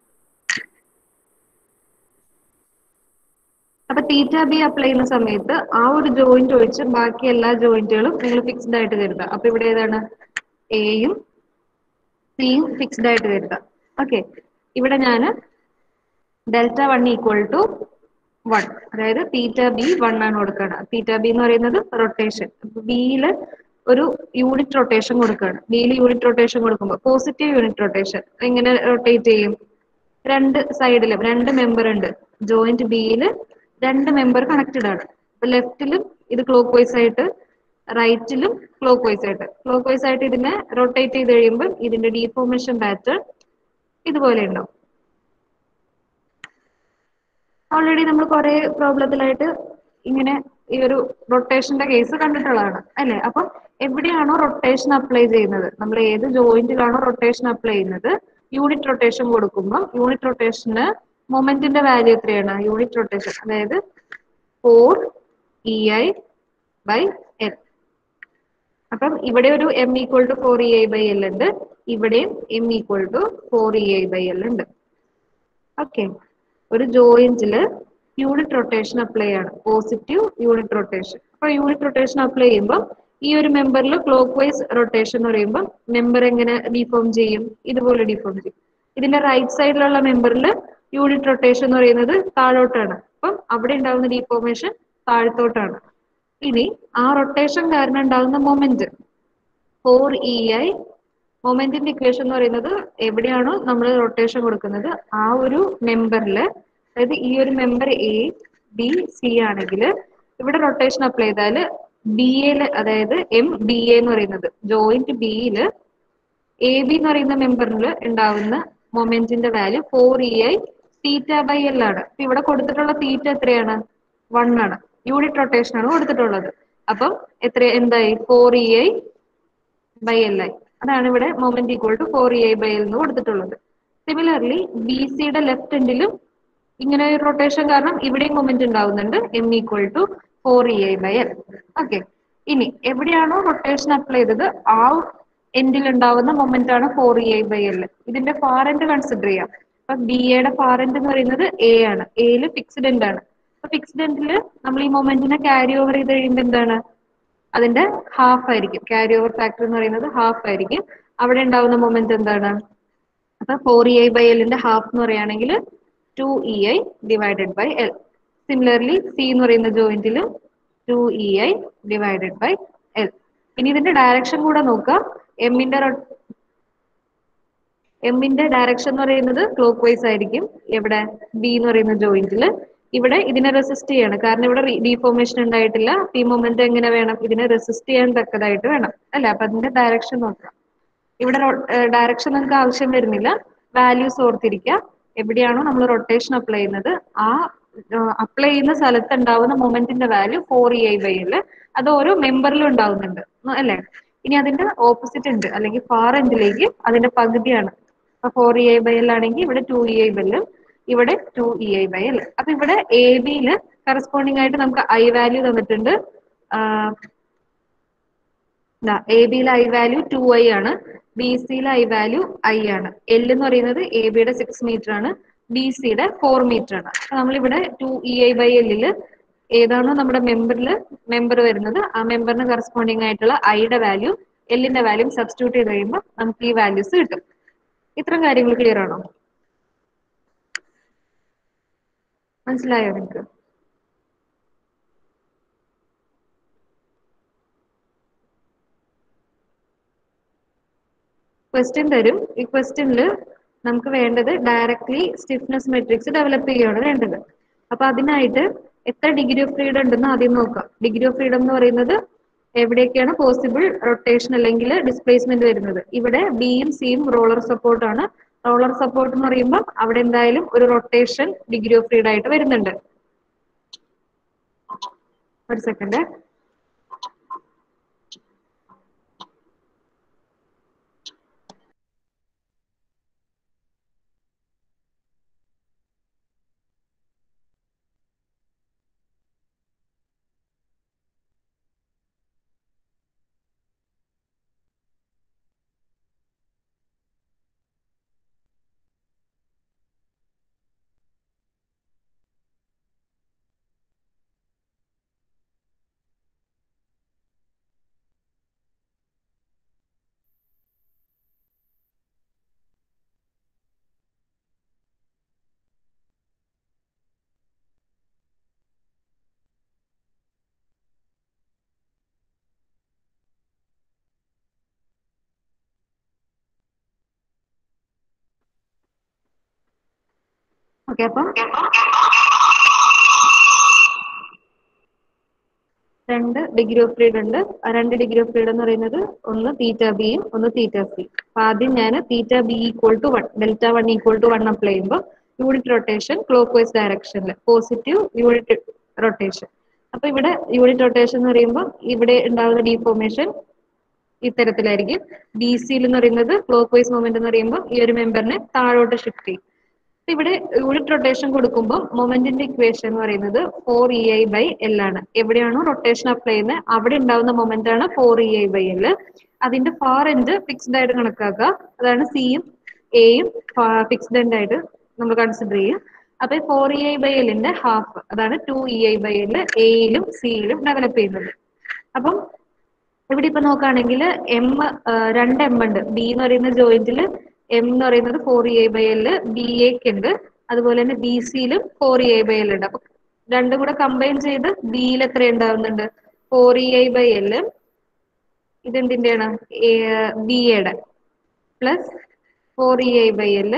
അപ്പൊ തീറ്റ ബി അപ്ലൈ ചെയ്യുന്ന സമയത്ത് ആ ഒരു ജോയിന്റ് ഒഴിച്ച് ബാക്കി എല്ലാ ജോയിന്റുകളും നിങ്ങൾ ഫിക്സ്ഡ് ആയിട്ട് കരുതുക അപ്പൊ ഇവിടെ ഏതാണ് എയും സിയും ഫിക്സ്ഡ് ആയിട്ട് കരുതുക ഓക്കെ ഇവിടെ ഞാൻ delta one equal to one അതായത് തീറ്റ ബി വൺ ആണ് കൊടുക്കുകയാണ് തീറ്റ ബി എന്ന് പറയുന്നത് റൊട്ടേഷൻ ബിയില് ഒരു യൂണിറ്റ് റൊട്ടേഷൻ കൊടുക്കുകയാണ് ബിയിൽ യൂണിറ്റ് റൊട്ടേഷൻ കൊടുക്കുമ്പോൾ പോസിറ്റീവ് യൂണിറ്റ് റൊട്ടേഷൻ എങ്ങനെ റൊട്ടേറ്റ് ചെയ്യും രണ്ട് സൈഡിലും രണ്ട് മെമ്പർ ഉണ്ട് ജോയിന്റ് ബിയില് രണ്ട് മെമ്പർ കണക്റ്റഡ് ആണ് അപ്പൊ ലെഫ്റ്റിലും ഇത് ക്ലോക്ക് വൈസ് ആയിട്ട് റൈറ്റിലും ക്ലോക്ക് വൈസ് ആയിട്ട് ക്ലോക്ക് വൈസ് ആയിട്ട് ഇതിനെ റൊട്ടേറ്റ് ചെയ്ത് കഴിയുമ്പോൾ ഇതിന്റെ ഡീഫോർമേഷൻ പാറ്റേൺ ഇതുപോലെ ഉണ്ടാവും ഓൾറെഡി നമ്മൾ കുറെ പ്രോബ്ലത്തിലായിട്ട് ഇങ്ങനെ ഈ ഒരു റൊട്ടേഷന്റെ കേസ് കണ്ടിട്ടുള്ളതാണ് അല്ലെ അപ്പൊ എവിടെയാണോ റൊട്ടേഷൻ അപ്ലൈ ചെയ്യുന്നത് നമ്മൾ ഏത് ജോയിന്റിലാണോ റൊട്ടേഷൻ അപ്ലൈ ചെയ്യുന്നത് യൂണിറ്റ് റൊട്ടേഷൻ കൊടുക്കുമ്പോൾ യൂണിറ്റ് റൊട്ടേഷന് മൊമെന്റിന്റെ വാല്യൂ എത്രയാണ് യൂണിറ്റ് റൊട്ടേഷൻ അതായത് four E I by L അപ്പം ഇവിടെ ഒരു M equal to four E I by L ഉണ്ട് ഇവിടെയും M equal to four E I by L ഉണ്ട് ഓക്കെ ഒരു ജോയിന്റില് യൂണിറ്റ് റൊട്ടേഷൻ അപ്ലൈ ആണ് പോസിറ്റീവ് യൂണിറ്റ് റൊട്ടേഷൻ അപ്പൊ യൂണിറ്റ് റൊട്ടേഷൻ അപ്ലൈ ചെയ്യുമ്പോൾ ഈ ഒരു മെമ്പറിൽ ക്ലോക്ക് വൈസ് റൊട്ടേഷൻ എന്ന് പറയുമ്പോൾ മെമ്പർ എങ്ങനെ ഡിഫോം ചെയ്യും ഇതുപോലെ ഡിഫോം ചെയ്യും ഇതിന്റെ റൈറ്റ് സൈഡിലുള്ള മെമ്പറിൽ യൂണിറ്റ് റൊട്ടേഷൻ എന്ന് പറയുന്നത് താഴോട്ടാണ് അപ്പം അവിടെ ഉണ്ടാകുന്ന ഡിഫോർമേഷൻ താഴത്തോട്ടാണ് ഇനി ആ റൊട്ടേഷൻ കാരണം ഉണ്ടാകുന്ന മൊമെന്റ് ഫോർ ഇ ഐ മൊമെന്റിന്റെ ഇക്വേഷൻ എന്ന് പറയുന്നത് എവിടെയാണോ നമ്മൾ റൊട്ടേഷൻ കൊടുക്കുന്നത് ആ ഒരു മെമ്പറിൽ അതായത് ഈ ഒരു മെമ്പർ എ ബി സി ആണെങ്കിൽ ഇവിടെ റൊട്ടേഷൻ അപ്ലൈ ചെയ്താൽ ബി എല് അതായത് എം ബി എ എന്ന് പറയുന്നത് ജോയിന്റ് ബിയില് എ ബി എന്ന് പറയുന്ന മെമ്പറിൽ ഉണ്ടാവുന്ന മൊമെന്റിന്റെ value four E I theta by L ആണ് അപ്പൊ ഇവിടെ കൊടുത്തിട്ടുള്ള തീറ്റ എത്രയാണ് വൺ ആണ് യൂണിറ്റ് റൊട്ടേഷൻ ആണ് കൊടുത്തിട്ടുള്ളത് അപ്പം എത്ര എന്തായി four E I by L I അതാണ് ഇവിടെ moment equal to four E I by L എന്ന് കൊടുത്തിട്ടുള്ളത് സിമിലർലി ബി സിയുടെ ലെഫ്റ്റ് എൻഡിലും ഇങ്ങനെ ഒരു റൊട്ടേഷൻ കാരണം ഇവിടെയും മൊമെന്റ് ഉണ്ടാവുന്നുണ്ട് M equal to four E I by L okay ഇനി എവിടെയാണോ റൊട്ടേഷൻ അപ്ലൈ ചെയ്തത് ആ എൻഡിൽ ഉണ്ടാവുന്ന മൊമെന്റ് ആണ് four E I by L ഇതിന്റെ ഫാർ എൻഡ് കൺസിഡർ ചെയ്യാം അപ്പൊ ബി എയുടെ ഫാർ എൻഡ് എന്ന് പറയുന്നത് എ ആണ് എയില് ഫിക്സ്ഡ് എൻഡ് ആണ് അപ്പൊ ഫിക്സ്ഡ് എൻഡില് നമ്മൾ ഈ മൊമെന്റിനെ ക്യാരി ഓവർ ചെയ്ത് കഴിയുമ്പോൾ എന്താണ് അതിന്റെ ഹാഫ് ആയിരിക്കും ക്യാരി ഓവർ ഫാക്ടർ എന്ന് പറയുന്നത് ഹാഫ് ആയിരിക്കും അവിടെ ഉണ്ടാവുന്ന മൊമെന്റ് എന്താണ് അപ്പൊ ഫോർ ഇ ഐ ബൈ എല്ലിന്റെ ഹാഫ് എന്ന് പറയുകയാണെങ്കിൽ two E I divided by L similarly C എന്ന് പറയുന്ന ജോയിന്റിൽ two E I divided by L ഇനി ഇതിന്റെ ഡയറക്ഷൻ കൂടെ നോക്കാം എമ്മിന്റെ എമ്മിന്റെ ഡയറക്ഷൻ എന്ന് പറയുന്നത് ക്ലോക്ക് വൈസ് ആയിരിക്കും എവിടെ ബി എന്ന് പറയുന്ന ജോയിന്റിൽ ഇവിടെ ഇതിനെ റെസിസ്റ്റ് ചെയ്യണം കാരണം ഇവിടെ ഡീഫോർമേഷൻ ഉണ്ടായിട്ടില്ല പി മൊമെന്റ് എങ്ങനെ വേണം ഇതിനെ റെസിസ്റ്റ് ചെയ്യാൻ തക്കതായിട്ട് വേണം അല്ലെ അപ്പൊ അതിന്റെ ഡയറക്ഷൻ നോക്കാം ഇവിടെ ഡയറക്ഷൻ നിങ്ങൾക്ക് ആവശ്യം വരുന്നില്ല വാല്യൂസ് ഓർത്തിരിക്കുക എവിടെയാണോ നമ്മൾ റൊട്ടേഷൻ അപ്ലൈ ചെയ്യുന്നത് ആ അപ്ലൈ ചെയ്യുന്ന സ്ഥലത്ത് ഉണ്ടാവുന്ന മൊമെന്റിന്റെ value four E I by L അത് ഓരോ മെമ്പറിലും ഉണ്ടാവുന്നുണ്ട് അല്ലെ ഇനി അതിന്റെ ഓപ്പോസിറ്റ് ഉണ്ട് അല്ലെങ്കിൽ ഫാർ എൻഡിലേക്ക് അതിന്റെ പകുതിയാണ് അപ്പൊ four E I by L ആണെങ്കിൽ ഇവിടെ two E I by L ഇവിടെ two E I by L അപ്പൊ ഇവിടെ എ ബിയില് കറസ്പോണ്ടിങ് ആയിട്ട് നമുക്ക് ഐ വാല്യൂ തന്നിട്ടുണ്ട് എ ബിയിലെ ഐ വാല്യൂ ടു ഐ ആണ് ബി സിയിലെ ഐ വാല്യൂ ഐ ആണ് എൽ എന്ന് പറയുന്നത് എ ബിയുടെ സിക്സ് മീറ്റർ ആണ് ബി സിയുടെ ഫോർ മീറ്റർ ആണ് അപ്പൊ നമ്മളിവിടെ ടു ഇ ഐ ബൈ എല്ലില് ഏതാണോ നമ്മുടെ മെമ്പറിൽ മെമ്പർ വരുന്നത് ആ മെമ്പറിന് കറസ്പോണ്ടിങ് ആയിട്ടുള്ള ഐയുടെ വാല്യൂ എല്ലിന്റെ വാല്യൂ സബ്സ്റ്റിറ്റ്യൂട്ട് ചെയ്ത് കഴിയുമ്പോൾ നമുക്ക് ഈ വാല്യൂസ് കിട്ടും ഇത്രയും കാര്യങ്ങൾ ക്ലിയർ ആണോ മനസ്സിലായോ നിങ്ങൾക്ക് ക്വസ്റ്റ്യൻ തരും ഈ ക്വസ്റ്റ്യനിൽ നമുക്ക് വേണ്ടത് ഡയറക്ട്ലി സ്റ്റിഫ്നെസ് മെട്രിക്സ് ഡെവലപ്പ് ചെയ്യുകയാണ് വേണ്ടത് അപ്പൊ അതിനായിട്ട് എത്ര ഡിഗ്രി ഓഫ് ഫ്രീഡം ഉണ്ടെന്ന് ആദ്യം നോക്കാം ഡിഗ്രി ഓഫ് ഫ്രീഡം എന്ന് പറയുന്നത് എവിടെയൊക്കെയാണ് പോസിബിൾ റൊട്ടേഷൻ അല്ലെങ്കിൽ ഡിസ്പ്ലേസ്മെന്റ് വരുന്നത് ഇവിടെ ബിയും സിയും റോളർ സപ്പോർട്ട് ആണ് റോളർ സപ്പോർട്ട് എന്ന് പറയുമ്പോൾ അവിടെ എന്തായാലും ഒരു റൊട്ടേഷൻ ഡിഗ്രി ഓഫ് ഫ്രീഡം ആയിട്ട് വരുന്നുണ്ട് ഒരു സെക്കൻഡ് ഓക്കെ അപ്പം രണ്ട് ഡിഗ്രി ഓഫ് ഫ്രീഡം ഉണ്ട് ആ രണ്ട് ഡിഗ്രി ഓഫ് ഫ്രീഡം എന്ന് പറയുന്നത് ഒന്ന് തീറ്റ ബിയും ഒന്ന് തീറ്റ സി അപ്പൊ ആദ്യം ഞാൻ theta B equal to one delta one equal to one apply ചെയ്യുമ്പോൾ യൂണിറ്റ് റൊട്ടേഷൻ ക്ലോക്ക് വൈസ് ഡയറക്ഷനിൽ പോസിറ്റീവ് യൂണിറ്റ് റൊട്ടേഷൻ അപ്പൊ ഇവിടെ യൂണിറ്റ് റൊട്ടേഷൻ എന്ന് പറയുമ്പോൾ ഇവിടെ ഉണ്ടാകുന്ന ഡീഫോർമേഷൻ ഇത്തരത്തിലായിരിക്കും ബി സിയിൽ എന്ന് പറയുന്നത് ക്ലോക്ക് വൈസ് മൂവ്മെന്റ് എന്ന് പറയുമ്പോൾ ഈ ഒരു മെമ്പറിനെ താഴോട്ട് ഷിഫ്റ്റ് ചെയ്യും അപ്പൊ ഇവിടെ യൂണിറ്റ് റൊട്ടേഷൻ കൊടുക്കുമ്പോൾ മൊമെന്റിന്റെ ഇക്വേഷൻ എന്ന് പറയുന്നത് four E I by L ആണ് എവിടെയാണോ റൊട്ടേഷൻ അപ്ലൈ ചെയ്യുന്നത് അവിടെ ഉണ്ടാവുന്ന മൊമെന്റ് ആണ് four E I by L അതിന്റെ ഫാർ എൻഡ് ഫിക്സ്ഡ് ആയിട്ട് കണക്കാക്കുക അതാണ് സിയും എയും ഫിക്സ്ഡ് എൻഡ് ആയിട്ട് നമ്മൾ കൺസിഡർ ചെയ്യും അപ്പൊ ഫോർ ഇ ഐ ബൈ എല്ലിന്റെ ഹാഫ് അതാണ് two E I by L എയിലും സിയിലും ഡെവലപ്പ് ചെയ്യുന്നത് അപ്പം ഇവിടെ ഇപ്പൊ നോക്കുകയാണെങ്കിൽ എം രണ്ട് എം ഉണ്ട് ബി എന്ന് പറയുന്ന ജോയിന്റിൽ എം എന്ന് പറയുന്നത് four E I by L B എക്ക് ഉണ്ട് അതുപോലെ തന്നെ ബി സിയിലും four E I by L ഉണ്ട് അപ്പൊ രണ്ടും കൂടെ കമ്പൈൻ ചെയ്ത് ബിയിൽ എത്ര ഉണ്ടാവുന്നുണ്ട് four E I by L ഇതെന്തിന്റെയാണ് ബി എയുടെ plus four E I by L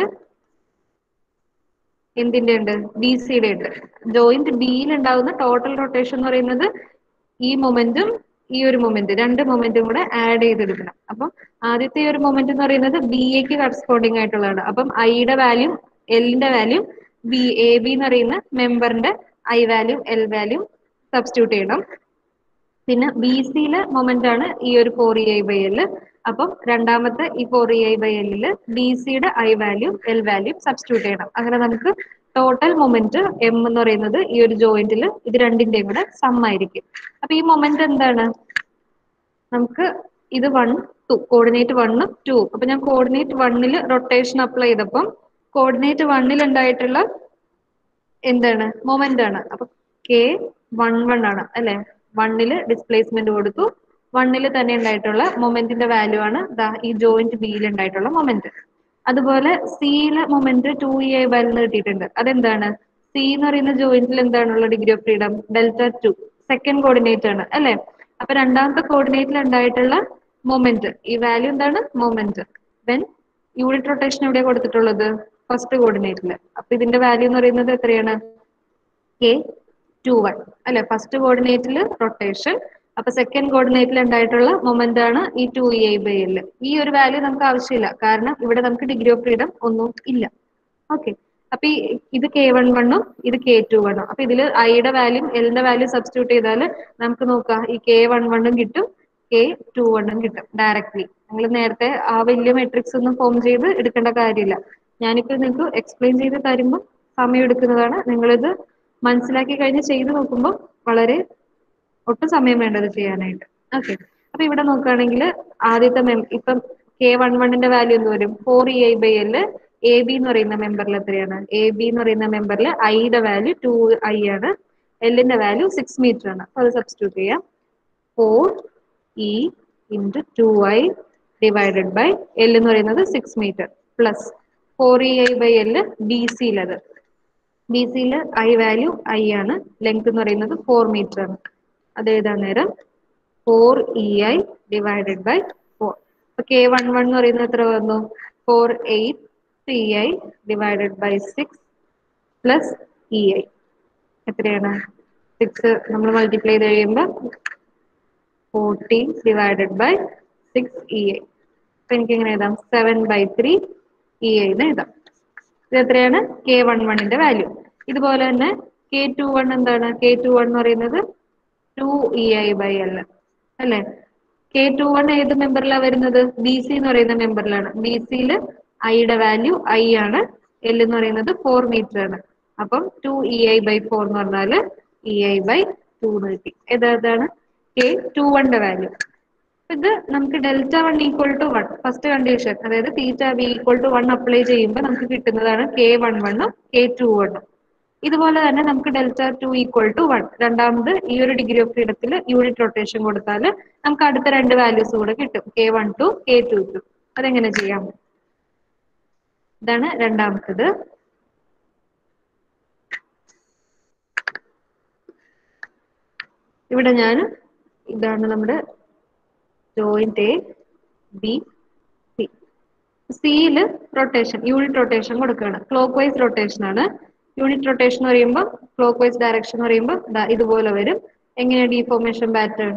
എന്തിന്റെ ഉണ്ട് ബി സിയുടെ ഉണ്ട് ജോയിന്റ് ബിയിൽ ഉണ്ടാവുന്ന ടോട്ടൽ റൊട്ടേഷൻ എന്ന് പറയുന്നത് ഈ മൊമെന്റും ഈ ഒരു മൊമെന്റ് രണ്ട് മൊമെന്റും കൂടെ ആഡ് ചെയ്തെടുക്കണം അപ്പം ആദ്യത്തെ ഒരു മൊമെന്റ് എന്ന് പറയുന്നത് ബി എക്ക് കറസ്പോണ്ടിങ് ആയിട്ടുള്ളതാണ് അപ്പം ഐയുടെ വാല്യൂ എല്ലിന്റെ വാല്യൂ ബി എ ബി എന്ന് പറയുന്ന മെമ്പറിന്റെ I value L value substitute ചെയ്യണം പിന്നെ ബി സിയിലെ മൊമെന്റ് ആണ് ഈ ഒരു four E I by L അപ്പം രണ്ടാമത്തെ ഈ ഫോർ ഇ ഐ ബൈ എല്ലില് ബി സിയുടെ I value L value substitute ചെയ്യണം അങ്ങനെ നമുക്ക് ടോട്ടൽ മൊമെന്റ് എം എന്ന് പറയുന്നത് ഈ ഒരു ജോയിന്റിൽ ഇത് രണ്ടിന്റെയും കൂടെ സം ആയിരിക്കും അപ്പൊ ഈ മൊമെന്റ് എന്താണ് നമുക്ക് ഇത് വൺ ടു കോർഡിനേറ്റ് വണ്ണും ടു അപ്പൊ ഞാൻ കോർഡിനേറ്റ് വണ്ണിൽ റൊട്ടേഷൻ അപ്ലൈ ചെയ്തപ്പം കോർഡിനേറ്റ് വണ്ണിൽ ഉണ്ടായിട്ടുള്ള എന്താണ് മൊമെന്റ് ആണ് അപ്പൊ കെ വൺ വൺ ആണ് അല്ലെ വണ്ണില് ഡിസ്പ്ലേസ്മെന്റ് കൊടുത്തു വണ്ണിൽ തന്നെ ഉണ്ടായിട്ടുള്ള മൊമെന്റിന്റെ വാല്യൂ ആണ് ദാ ഈ ജോയിന്റ് ബിയിൽ ഉണ്ടായിട്ടുള്ള മൊമെന്റ് അതുപോലെ സിയിലെ മൊമെന്റ് ടു ഇ ഐ ബൈന്ന് കിട്ടിയിട്ടുണ്ട് അതെന്താണ് സി എന്ന് പറയുന്ന ജോയിന്റിൽ എന്താണുള്ള degree of freedom delta two second coordinate ആണ് അല്ലെ അപ്പൊ രണ്ടാമത്തെ കോർഡിനേറ്റിൽ ഉണ്ടായിട്ടുള്ള മൊമെന്റ് ഈ വാല്യൂ എന്താണ് മൊമെന്റ് ദെൻ യൂണിറ്റ് റൊട്ടേഷൻ എവിടെ കൊടുത്തിട്ടുള്ളത് ഫസ്റ്റ് കോർഡിനേറ്റിൽ അപ്പൊ ഇതിന്റെ വാല്യൂ എന്ന് പറയുന്നത് എത്രയാണ് കെ ടു വൺ അല്ലെ ഫസ്റ്റ് കോർഡിനേറ്റിൽ റൊട്ടേഷൻ അപ്പൊ സെക്കൻഡ് കോർഡിനേറ്റിൽ ഉണ്ടായിട്ടുള്ള മൊമെന്റ് ആണ് ഈ two E I by L ഈ ഒരു വാല്യൂ നമുക്ക് ആവശ്യമില്ല കാരണം ഇവിടെ നമുക്ക് ഡിഗ്രി ഓഫ് ഫ്രീഡം ഒന്നും ഇല്ല ഓക്കെ അപ്പൊ ഈ ഇത് കെ വൺ വണ്ണും ഇത് കെ ടു വണ്ണും അപ്പൊ ഇതിൽ ഐയുടെ വാല്യൂ എല്ലിന്റെ വാല്യൂ സബ്സ്റ്റിറ്റ്യൂട്ട് ചെയ്താൽ നമുക്ക് നോക്കാം ഈ കെ വൺ വണ്ണും കിട്ടും കെ ടു വണ്ണും കിട്ടും ഡയറക്ട്ലി നിങ്ങൾ നേരത്തെ ആ വലിയ മെട്രിക്സ് ഒന്നും ഫോം ചെയ്ത് എടുക്കേണ്ട കാര്യമില്ല ഞാനിപ്പോ നിങ്ങൾക്ക് എക്സ്പ്ലെയിൻ ചെയ്ത് തരുമ്പോൾ സമയം എടുക്കുന്നതാണ് നിങ്ങളിത് മനസ്സിലാക്കി കഴിഞ്ഞ് ചെയ്ത് നോക്കുമ്പോൾ വളരെ ഒട്ടും സമയം വേണ്ടത് ചെയ്യാനായിട്ട് ഓക്കെ അപ്പൊ ഇവിടെ നോക്കുകയാണെങ്കിൽ ആദ്യത്തെ മെം ഇപ്പം കെ വൺ വണ്ണിന്റെ വാല്യൂ എന്ത് വരും four E I by L A B എന്ന് പറയുന്ന മെമ്പറിൽ എത്രയാണ് എ ബി എന്ന് പറയുന്ന മെമ്പറിൽ ഐയുടെ വാല്യൂ ടു ഐ ആണ് എല്ലിന്റെ വാല്യൂ സിക്സ് മീറ്റർ ആണ് അപ്പൊ അത് സബ്സ്റ്റിറ്റ്യൂട്ട് ചെയ്യാം four E into two I divided by L എന്ന് പറയുന്നത് six metre plus four E I by L B സിയിലത് ബി സിയിൽ ഐ വാല്യൂ ഐ ആണ് ലെങ്ത് എന്ന് പറയുന്നത് ഫോർ മീറ്റർ ആണ് അത് എഴുതാൻ നേരം four E I divided by four അപ്പൊ കെ വൺ വൺ എന്ന് പറയുന്നത് എത്ര വന്നു four eight E I divided by six plus E I എത്രയാണ് സിക്സ് നമ്മൾ മൾട്ടിപ്ലൈ ചെയ്ത് കഴിയുമ്പോൾ fourteen divided by six E I അപ്പൊ എനിക്ക് എങ്ങനെ എഴുതാം seven by three E I എന്ന് എഴുതാം ഇത് എത്രയാണ് കെ വൺ വണ്ണിന്റെ വാല്യൂ ഇതുപോലെ തന്നെ കെ ടു വൺ എന്താണ് കെ ടു വൺ എന്ന് പറയുന്നത് two E I by L അല്ലെ കെ ടു വൺ ഏത് മെമ്പറിലാണ് വരുന്നത് ബി സി എന്ന് പറയുന്ന മെമ്പറിലാണ് ബി സിയിൽ ഐയുടെ വാല്യൂ ഐ ആണ് എൽ എന്ന് പറയുന്നത് ഫോർ മീറ്റർ ആണ് അപ്പം two E I by four എന്ന് പറഞ്ഞാല് ഇ ഐ ബൈ ടു എന്ന് കിട്ടി ഏതാണ് കെ ടു വണ്ണിന്റെ വാല്യൂ ഇത് നമുക്ക് delta one equal to one first condition അതായത് theta B equal to one apply ചെയ്യുമ്പോൾ നമുക്ക് കിട്ടുന്നതാണ് കെ വൺ വണ്ണും കെ ടു വണ്ണും ഇതുപോലെ തന്നെ നമുക്ക് delta two equal to one രണ്ടാമത് ഈ ഒരു ഡിഗ്രി ഓഫ് ഫ്രീഡത്തിൽ യൂണിറ്റ് റൊട്ടേഷൻ കൊടുത്താൽ നമുക്ക് അടുത്ത രണ്ട് വാല്യൂസ് കൂടെ കിട്ടും K one two K two two അതെങ്ങനെ ചെയ്യാം ഇതാണ് രണ്ടാമത്തത് ഇവിടെ ഞാൻ ഇതാണ് നമ്മുടെ ജോയിന്റ് എ ബി സി സിയിൽ റൊട്ടേഷൻ യൂണിറ്റ് റൊട്ടേഷൻ കൊടുക്കുകയാണ് ക്ലോക്ക് വൈസ് റൊട്ടേഷൻ ആണ് യൂണിറ്റ് റൊട്ടേഷൻ എന്ന് പറയുമ്പോൾ ക്ലോക്ക് വൈസ് ഡയറക്ഷൻ എന്ന് പറയുമ്പോൾ ദാ ഇതുപോലെ വരും എങ്ങനെയാണ് ഡീഫോർമേഷൻ പാറ്റേൺ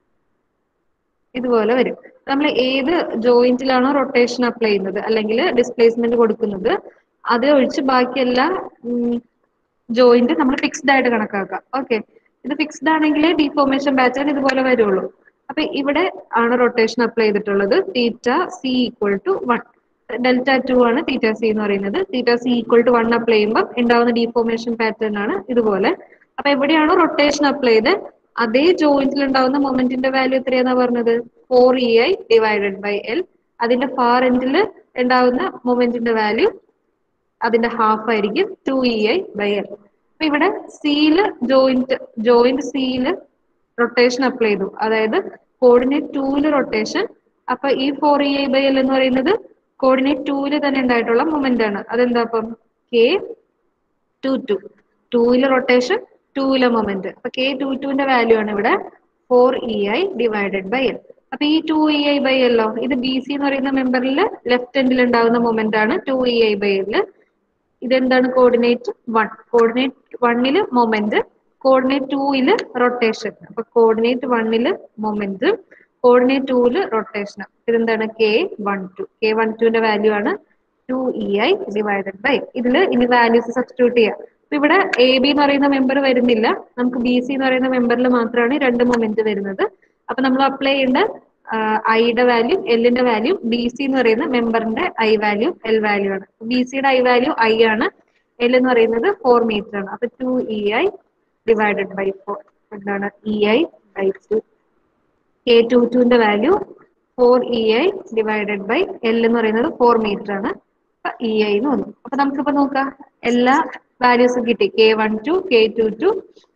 ഇതുപോലെ വരും നമ്മൾ ഏത് ജോയിന്റിലാണോ റൊട്ടേഷൻ അപ്ലൈ ചെയ്യുന്നത് അല്ലെങ്കിൽ ഡിസ്പ്ലേസ്മെന്റ് കൊടുക്കുന്നത് അത് ഒഴിച്ച് ബാക്കി എല്ലാ ജോയിന്റ് നമ്മൾ ഫിക്സ്ഡ് ആയിട്ട് കണക്കാക്കാം ഓക്കെ ഇത് ഫിക്സ്ഡ് ആണെങ്കിൽ ഡീഫോർമേഷൻ പാറ്റേൺ ഇതുപോലെ വരുള്ളൂ അപ്പൊ ഇവിടെ ആണ് റൊട്ടേഷൻ അപ്ലൈ ചെയ്തിട്ടുള്ളത് theta C equal to one delta two ആണ് തീറ്റ സി എന്ന് പറയുന്നത് theta C equal to one apply ചെയ്യുമ്പോൾ ഉണ്ടാവുന്ന ഡീഫോർമേഷൻ പാറ്റേൺ ആണ് ഇതുപോലെ അപ്പൊ എവിടെയാണോ റൊട്ടേഷൻ അപ്ലൈ ചെയ്ത് അതേ ജോയിന്റിൽ ഉണ്ടാവുന്ന മൊമെന്റിന്റെ വാല്യൂ എത്രയാന്നാ പറഞ്ഞത് four E I divided by L അതിന്റെ ഫാർ എൻഡിൽ ഉണ്ടാവുന്ന മൊമെന്റിന്റെ വാല്യൂ അതിന്റെ ഹാഫ് ആയിരിക്കും two E I by L അപ്പൊ ഇവിടെ സിയില് ജോയിന്റ് ജോയിന്റ് സിയില് റൊട്ടേഷൻ അപ്ലൈ ചെയ്തു അതായത് കോർഡിനേറ്റ് ടൂവില് റൊട്ടേഷൻ അപ്പൊ ഈ four E I by L എന്ന് പറയുന്നത് കോർഡിനേറ്റ് ടൂവില് തന്നെ ഉണ്ടായിട്ടുള്ള മൊമെന്റ് ആണ് അതെന്താ അപ്പം കെ ടു ടു ടൂവിലെ റൊട്ടേഷൻ ടൂവിലെ മൊമെന്റ് അപ്പൊ കെ ടു ടുവിന്റെ വാല്യൂ ആണ് ഇവിടെ four E I divided by L അപ്പൊ ഈ ടു ഇ ഐ ബൈ എല്ലോ ഇത് ബി സി എന്ന് പറയുന്ന മെമ്പറിൽ ലെഫ്റ്റ് എൻഡിൽ ഉണ്ടാകുന്ന മൊമെന്റ് ആണ് two E I by L ഇതെന്താണ് കോർഡിനേറ്റ് വൺ കോർഡിനേറ്റ് വണ്ണില് മൊമെന്റ് കോർഡിനേറ്റ് ടൂയില് റൊട്ടേഷൻ അപ്പൊ കോർഡിനേറ്റ് വണ്ണില് മൊമെന്റ് കോർഡിനേറ്റ് ടൂവില് റൊട്ടേഷൻ ഇതെന്താണ് K one two K one ടുവിന്റെ വാല്യൂ ആണ് two E I divided by ഇതില് ഇനി വാല്യൂസ് സബ്സ്റ്റിറ്റ്യൂട്ട് ചെയ്യാം അപ്പൊ ഇവിടെ എ ബി എന്ന് പറയുന്ന മെമ്പർ വരുന്നില്ല നമുക്ക് ബി സി എന്ന് പറയുന്ന മെമ്പറിൽ മാത്രമാണ് ഈ രണ്ട് മൊമെന്റ് വരുന്നത് അപ്പൊ നമ്മൾ അപ്ലൈ ചെയ്യേണ്ട ഐയുടെ വാല്യൂ എല്ലിന്റെ വാല്യൂ ബി സി എന്ന് പറയുന്ന മെമ്പറിന്റെ ഐ വാല്യൂ എൽ വാല്യൂ ആണ് ബി സിയുടെ ഐ വാല്യൂ ഐ ആണ് എൽ എന്ന് പറയുന്നത് ഫോർ മീറ്റർ ആണ് അപ്പൊ two E I divided by four എന്താണ് E I by two K two ടുവിന്റെ value four E I divided by L എന്ന് പറയുന്നത് ഫോർ മീറ്റർ ആണ് അപ്പൊ ഇ ഐ എന്ന് വന്നു അപ്പൊ നമുക്കിപ്പോ നോക്കാം എല്ലാ വാല്യൂസും കിട്ടി K one two K two two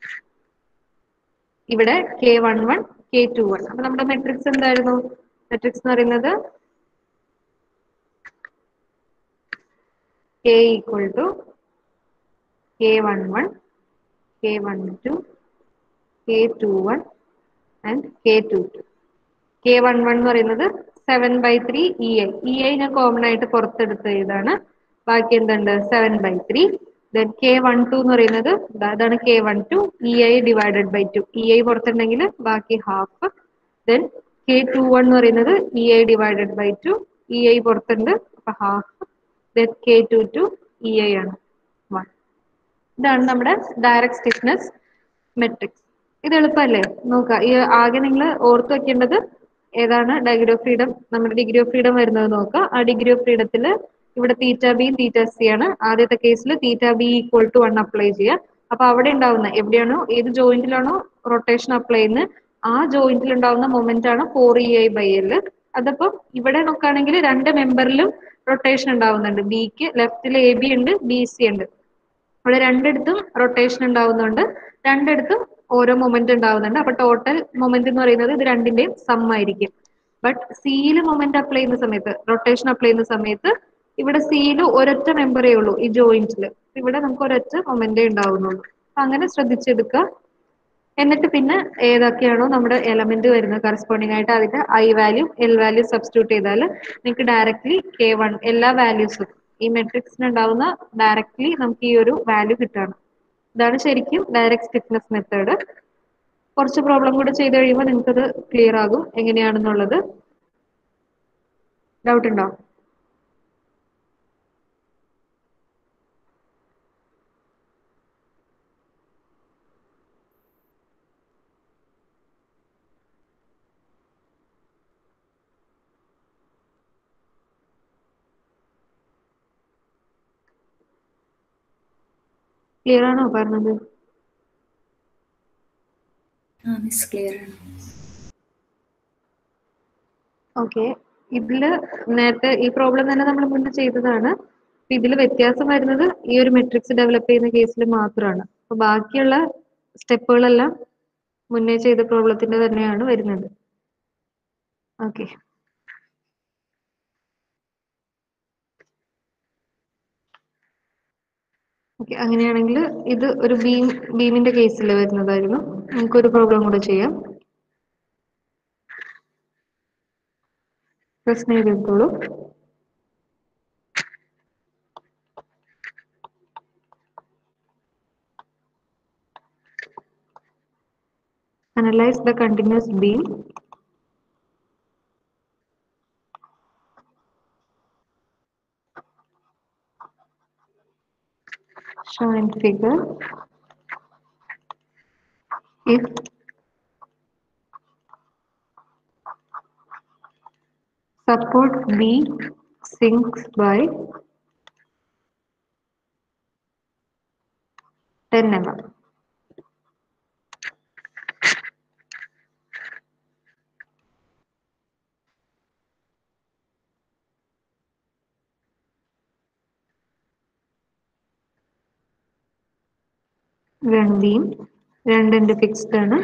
ഇവിടെ K one one K two one അപ്പൊ നമ്മുടെ മെട്രിക്സ് എന്തായിരുന്നു മെട്രിക്സ് എന്ന് പറയുന്നത് K equal to K one one K one two K two one and K two two K one one എന്ന് പറയുന്നത് seven by three E I E I ഞാൻ common ആയിട്ട് പുറത്തെടുത്ത് ഇതാണ് ബാക്കി എന്തുണ്ട് seven by three then K one two എന്ന് പറയുന്നത് ദാ ഇതാണ് K one two E I divided by two E I പുറത്തുണ്ടെങ്കിൽ ബാക്കി half then K two one എന്ന് പറയുന്നത് E I divided by two E I പുറത്തുണ്ട് അപ്പൊ half then K two two E I ആണ് വൺ ഇതാണ് നമ്മുടെ ഡയറക്ട് സ്റ്റിഫ്നെസ് മെട്രിക്സ് ഇത് എളുപ്പമല്ലേ നോക്കുക ഈ ആകെ നിങ്ങൾ ഓർത്ത് വെക്കേണ്ടത് ഏതാണ് ഡിഗ്രി ഓഫ് ഫ്രീഡം നമ്മുടെ ഡിഗ്രി ഓഫ് ഫ്രീഡം വരുന്നത് നോക്കുക ആ ഡിഗ്രി ഓഫ് ഫ്രീഡത്തിൽ ഇവിടെ തീറ്റ ബിയും തീറ്റ സി ആണ് ആദ്യത്തെ കേസിൽ theta B equal to one apply ചെയ്യുക അപ്പൊ അവിടെ ഉണ്ടാവുന്ന എവിടെയാണോ ഏത് ജോയിന്റിലാണോ റൊട്ടേഷൻ അപ്ലൈ ചെയ്യുന്നത് ആ ജോയിന്റിൽ ഉണ്ടാവുന്ന മൊമെന്റ് ആണ് four E I by L അതപ്പം ഇവിടെ നോക്കുകയാണെങ്കിൽ രണ്ട് മെമ്പറിലും റൊട്ടേഷൻ ഉണ്ടാവുന്നുണ്ട് ബിക്ക് ലെഫ്റ്റിൽ എ ബി ഉണ്ട് ബി സി ഉണ്ട് ഇവിടെ രണ്ടിടത്തും റൊട്ടേഷൻ ഉണ്ടാവുന്നുണ്ട് രണ്ടിടത്തും ഓരോ മൊമെന്റ് ഉണ്ടാവുന്നുണ്ട് അപ്പൊ ടോട്ടൽ മൊമെന്റ് എന്ന് പറയുന്നത് ഇത് രണ്ടിന്റെയും സം ആയിരിക്കും ബട്ട് സിയിൽ മൊമെന്റ് അപ്ലൈ ചെയ്യുന്ന സമയത്ത് റൊട്ടേഷൻ അപ്ലൈ ചെയ്യുന്ന സമയത്ത് ഇവിടെ സിയിൽ ഒരൊറ്റ മെമ്പറേ ഉള്ളൂ ഈ ജോയിന്റിൽ ഇവിടെ നമുക്ക് ഒരൊറ്റ മൊമെന്റേ ഉണ്ടാവുന്നുള്ളൂ അപ്പൊ അങ്ങനെ ശ്രദ്ധിച്ചെടുക്കുക എന്നിട്ട് പിന്നെ ഏതൊക്കെയാണോ നമ്മുടെ എലമെന്റ് വരുന്നത് കറസ്പോണ്ടിങ് ആയിട്ട് അതിന്റെ I value L value substitute ചെയ്താൽ നിങ്ങൾക്ക് ഡയറക്ട്ലി കെ വൺ എല്ലാ വാല്യൂസും ഈ മെട്രിക്സിന് ഉണ്ടാവുന്ന ഡയറക്ട്ലി നമുക്ക് ഈ ഒരു വാല്യൂ കിട്ടാണ് ഇതാണ് ശരിക്കും ഡയറക്ട് സ്റ്റിഫ്നെസ് മെത്തേഡ് കുറച്ച് പ്രോബ്ലം കൂടെ ചെയ്ത് കഴിയുമ്പോൾ നിങ്ങൾക്കത് ക്ലിയർ ആകും എങ്ങനെയാണെന്നുള്ളത് ഡൗട്ട് ഉണ്ടോ ക്ലിയർ ആണോ പറഞ്ഞത് ആ മിസ് ക്ലിയർ ആണ് ഓക്കെ ഇതില് നേരത്തെ ഈ പ്രോബ്ലം തന്നെ നമ്മൾ മുന്നേ ചെയ്തതാണ് അപ്പൊ ഇതിൽ വ്യത്യാസം വരുന്നത് ഈ ഒരു മെട്രിക്സ് ഡെവലപ്പ് ചെയ്യുന്ന കേസിൽ മാത്രമാണ് അപ്പൊ ബാക്കിയുള്ള സ്റ്റെപ്പുകളെല്ലാം മുന്നേ ചെയ്ത പ്രോബ്ലത്തിന്റെ തന്നെയാണ് വരുന്നത് ഓക്കെ ഓക്കെ അങ്ങനെയാണെങ്കിൽ ഇത് ഒരു ബീം ബീമിന്റെ കേസിൽ വരുന്നതായിരുന്നു നമുക്കൊരു പ്രോബ്ലം കൂടെ ചെയ്യാം പ്രശ്നം എഴുതിക്കോളൂ analyze the continuous beam shown in figure if support B sinks by 10 mm. ഇതാണ് ബീം രണ്ടിന്റെ ഫിക്സ്ഡ് ആണ്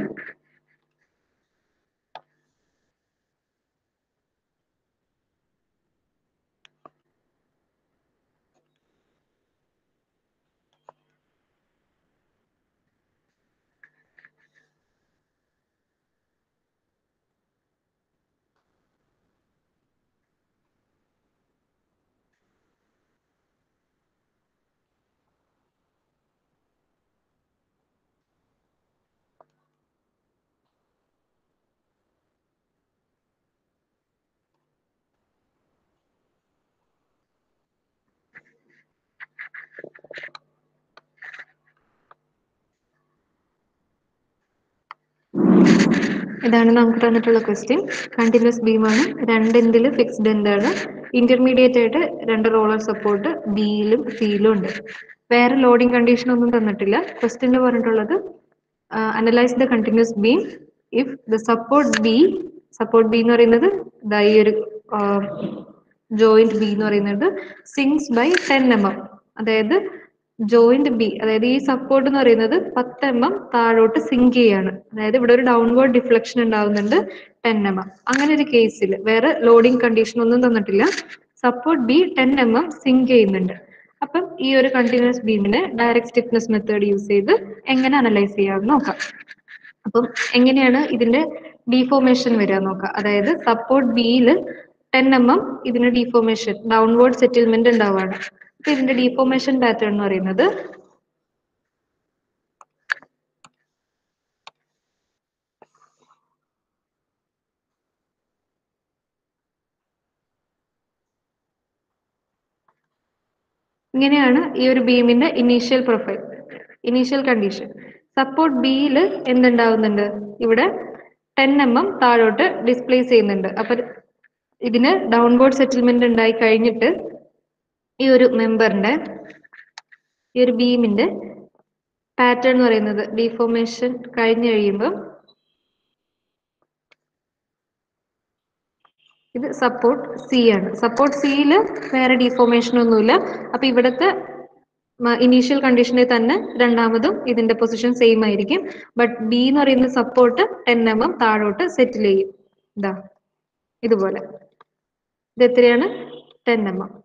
ഇതാണ് നമുക്ക് തന്നിട്ടുള്ള ക്വസ്റ്റ്യൻ കണ്ടിന്യൂസ് ബീമാണ് രണ്ട് എൻഡിൽ ഫിക്സ്ഡ് എൻഡ് ആണ് ഇന്റർമീഡിയറ്റ് ആയിട്ട് രണ്ട് റോളർ സപ്പോർട്ട് ബിയിലും സിയിലും ഉണ്ട് വേറെ ലോഡിംഗ് കണ്ടീഷൻ ഒന്നും തന്നിട്ടില്ല ക്വസ്റ്റ്യനിൽ പറഞ്ഞിട്ടുള്ളത് analyse the continuous beam if the support B support B എന്ന് പറയുന്നത് ദാ ഈ ഒരു ജോയിന്റ് ബി എന്ന് പറയുന്നത് sinks by ten M M അതായത് ജോയിന്റ് ബി അതായത് ഈ സപ്പോർട്ട് എന്ന് പറയുന്നത് പത്ത് എം എം താഴോട്ട് സിങ്ക് ചെയ്യാണ് അതായത് ഇവിടെ ഒരു ഡൗൺവേർഡ് ഡിഫ്ലക്ഷൻ ഉണ്ടാവുന്നുണ്ട് ടെൻ എം എം അങ്ങനെ ഒരു കേസിൽ വേറെ ലോഡിംഗ് കണ്ടീഷൻ ഒന്നും തന്നിട്ടില്ല support B ten M M sink ചെയ്യുന്നുണ്ട് അപ്പം ഈ ഒരു കണ്ടിന്യൂസ് ബീമിനെ ഡയറക്റ്റ് സ്റ്റിഫ്നെസ് മെത്തേഡ് യൂസ് ചെയ്ത് എങ്ങനെ അനലൈസ് ചെയ്യാമെന്ന് നോക്കാം അപ്പം എങ്ങനെയാണ് ഇതിന്റെ ഡീഫോർമേഷൻ വരിക നോക്കാം അതായത് സപ്പോർട്ട് ബിയിൽ ടെൻ എം എം ഇതിന് ഡീഫോർമേഷൻ ഡൗൺവേർഡ് സെറ്റിൽമെന്റ് ഉണ്ടാവുകയാണ് അപ്പൊ ഇതിന്റെ ഡീഫോർമേഷൻ പാറ്റേൺ എന്ന് പറയുന്നത് ഇങ്ങനെയാണ് ഈ ഒരു ബീമിന്റെ initial profile initial condition support ബിയിൽ എന്തുണ്ടാവുന്നുണ്ട് ഇവിടെ ടെൻ എം എം താഴോട്ട് ഡിസ്പ്ലേസ് ചെയ്യുന്നുണ്ട് അപ്പൊ ഇതിന് ഡൗൺവേർഡ് സെറ്റിൽമെന്റ് ഉണ്ടായി കഴിഞ്ഞിട്ട് ഈ ഒരു മെമ്പറിന്റെ ഈ ഒരു ബീമിന്റെ പാറ്റേൺ എന്ന് പറയുന്നത് ഡീഫോർമേഷൻ കഴിഞ്ഞു കഴിയുമ്പോൾ ഇത് സപ്പോർട്ട് സി ആണ് സപ്പോർട്ട് സിയിൽ വേറെ ഡീഫോർമേഷൻ ഒന്നുമില്ല അപ്പൊ ഇവിടുത്തെ ഇനീഷ്യൽ കണ്ടീഷനിൽ തന്നെ രണ്ടാമതും ഇതിന്റെ പൊസിഷൻ സെയിം ആയിരിക്കും ബട്ട് ബി എന്ന് പറയുന്ന സപ്പോർട്ട് ടെൻ എം എം താഴോട്ട് സെറ്റിൽ ചെയ്യും ഇതാ ഇതുപോലെ ഇത് എത്രയാണ് ten M M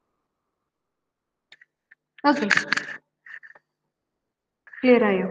okay clear ആയോ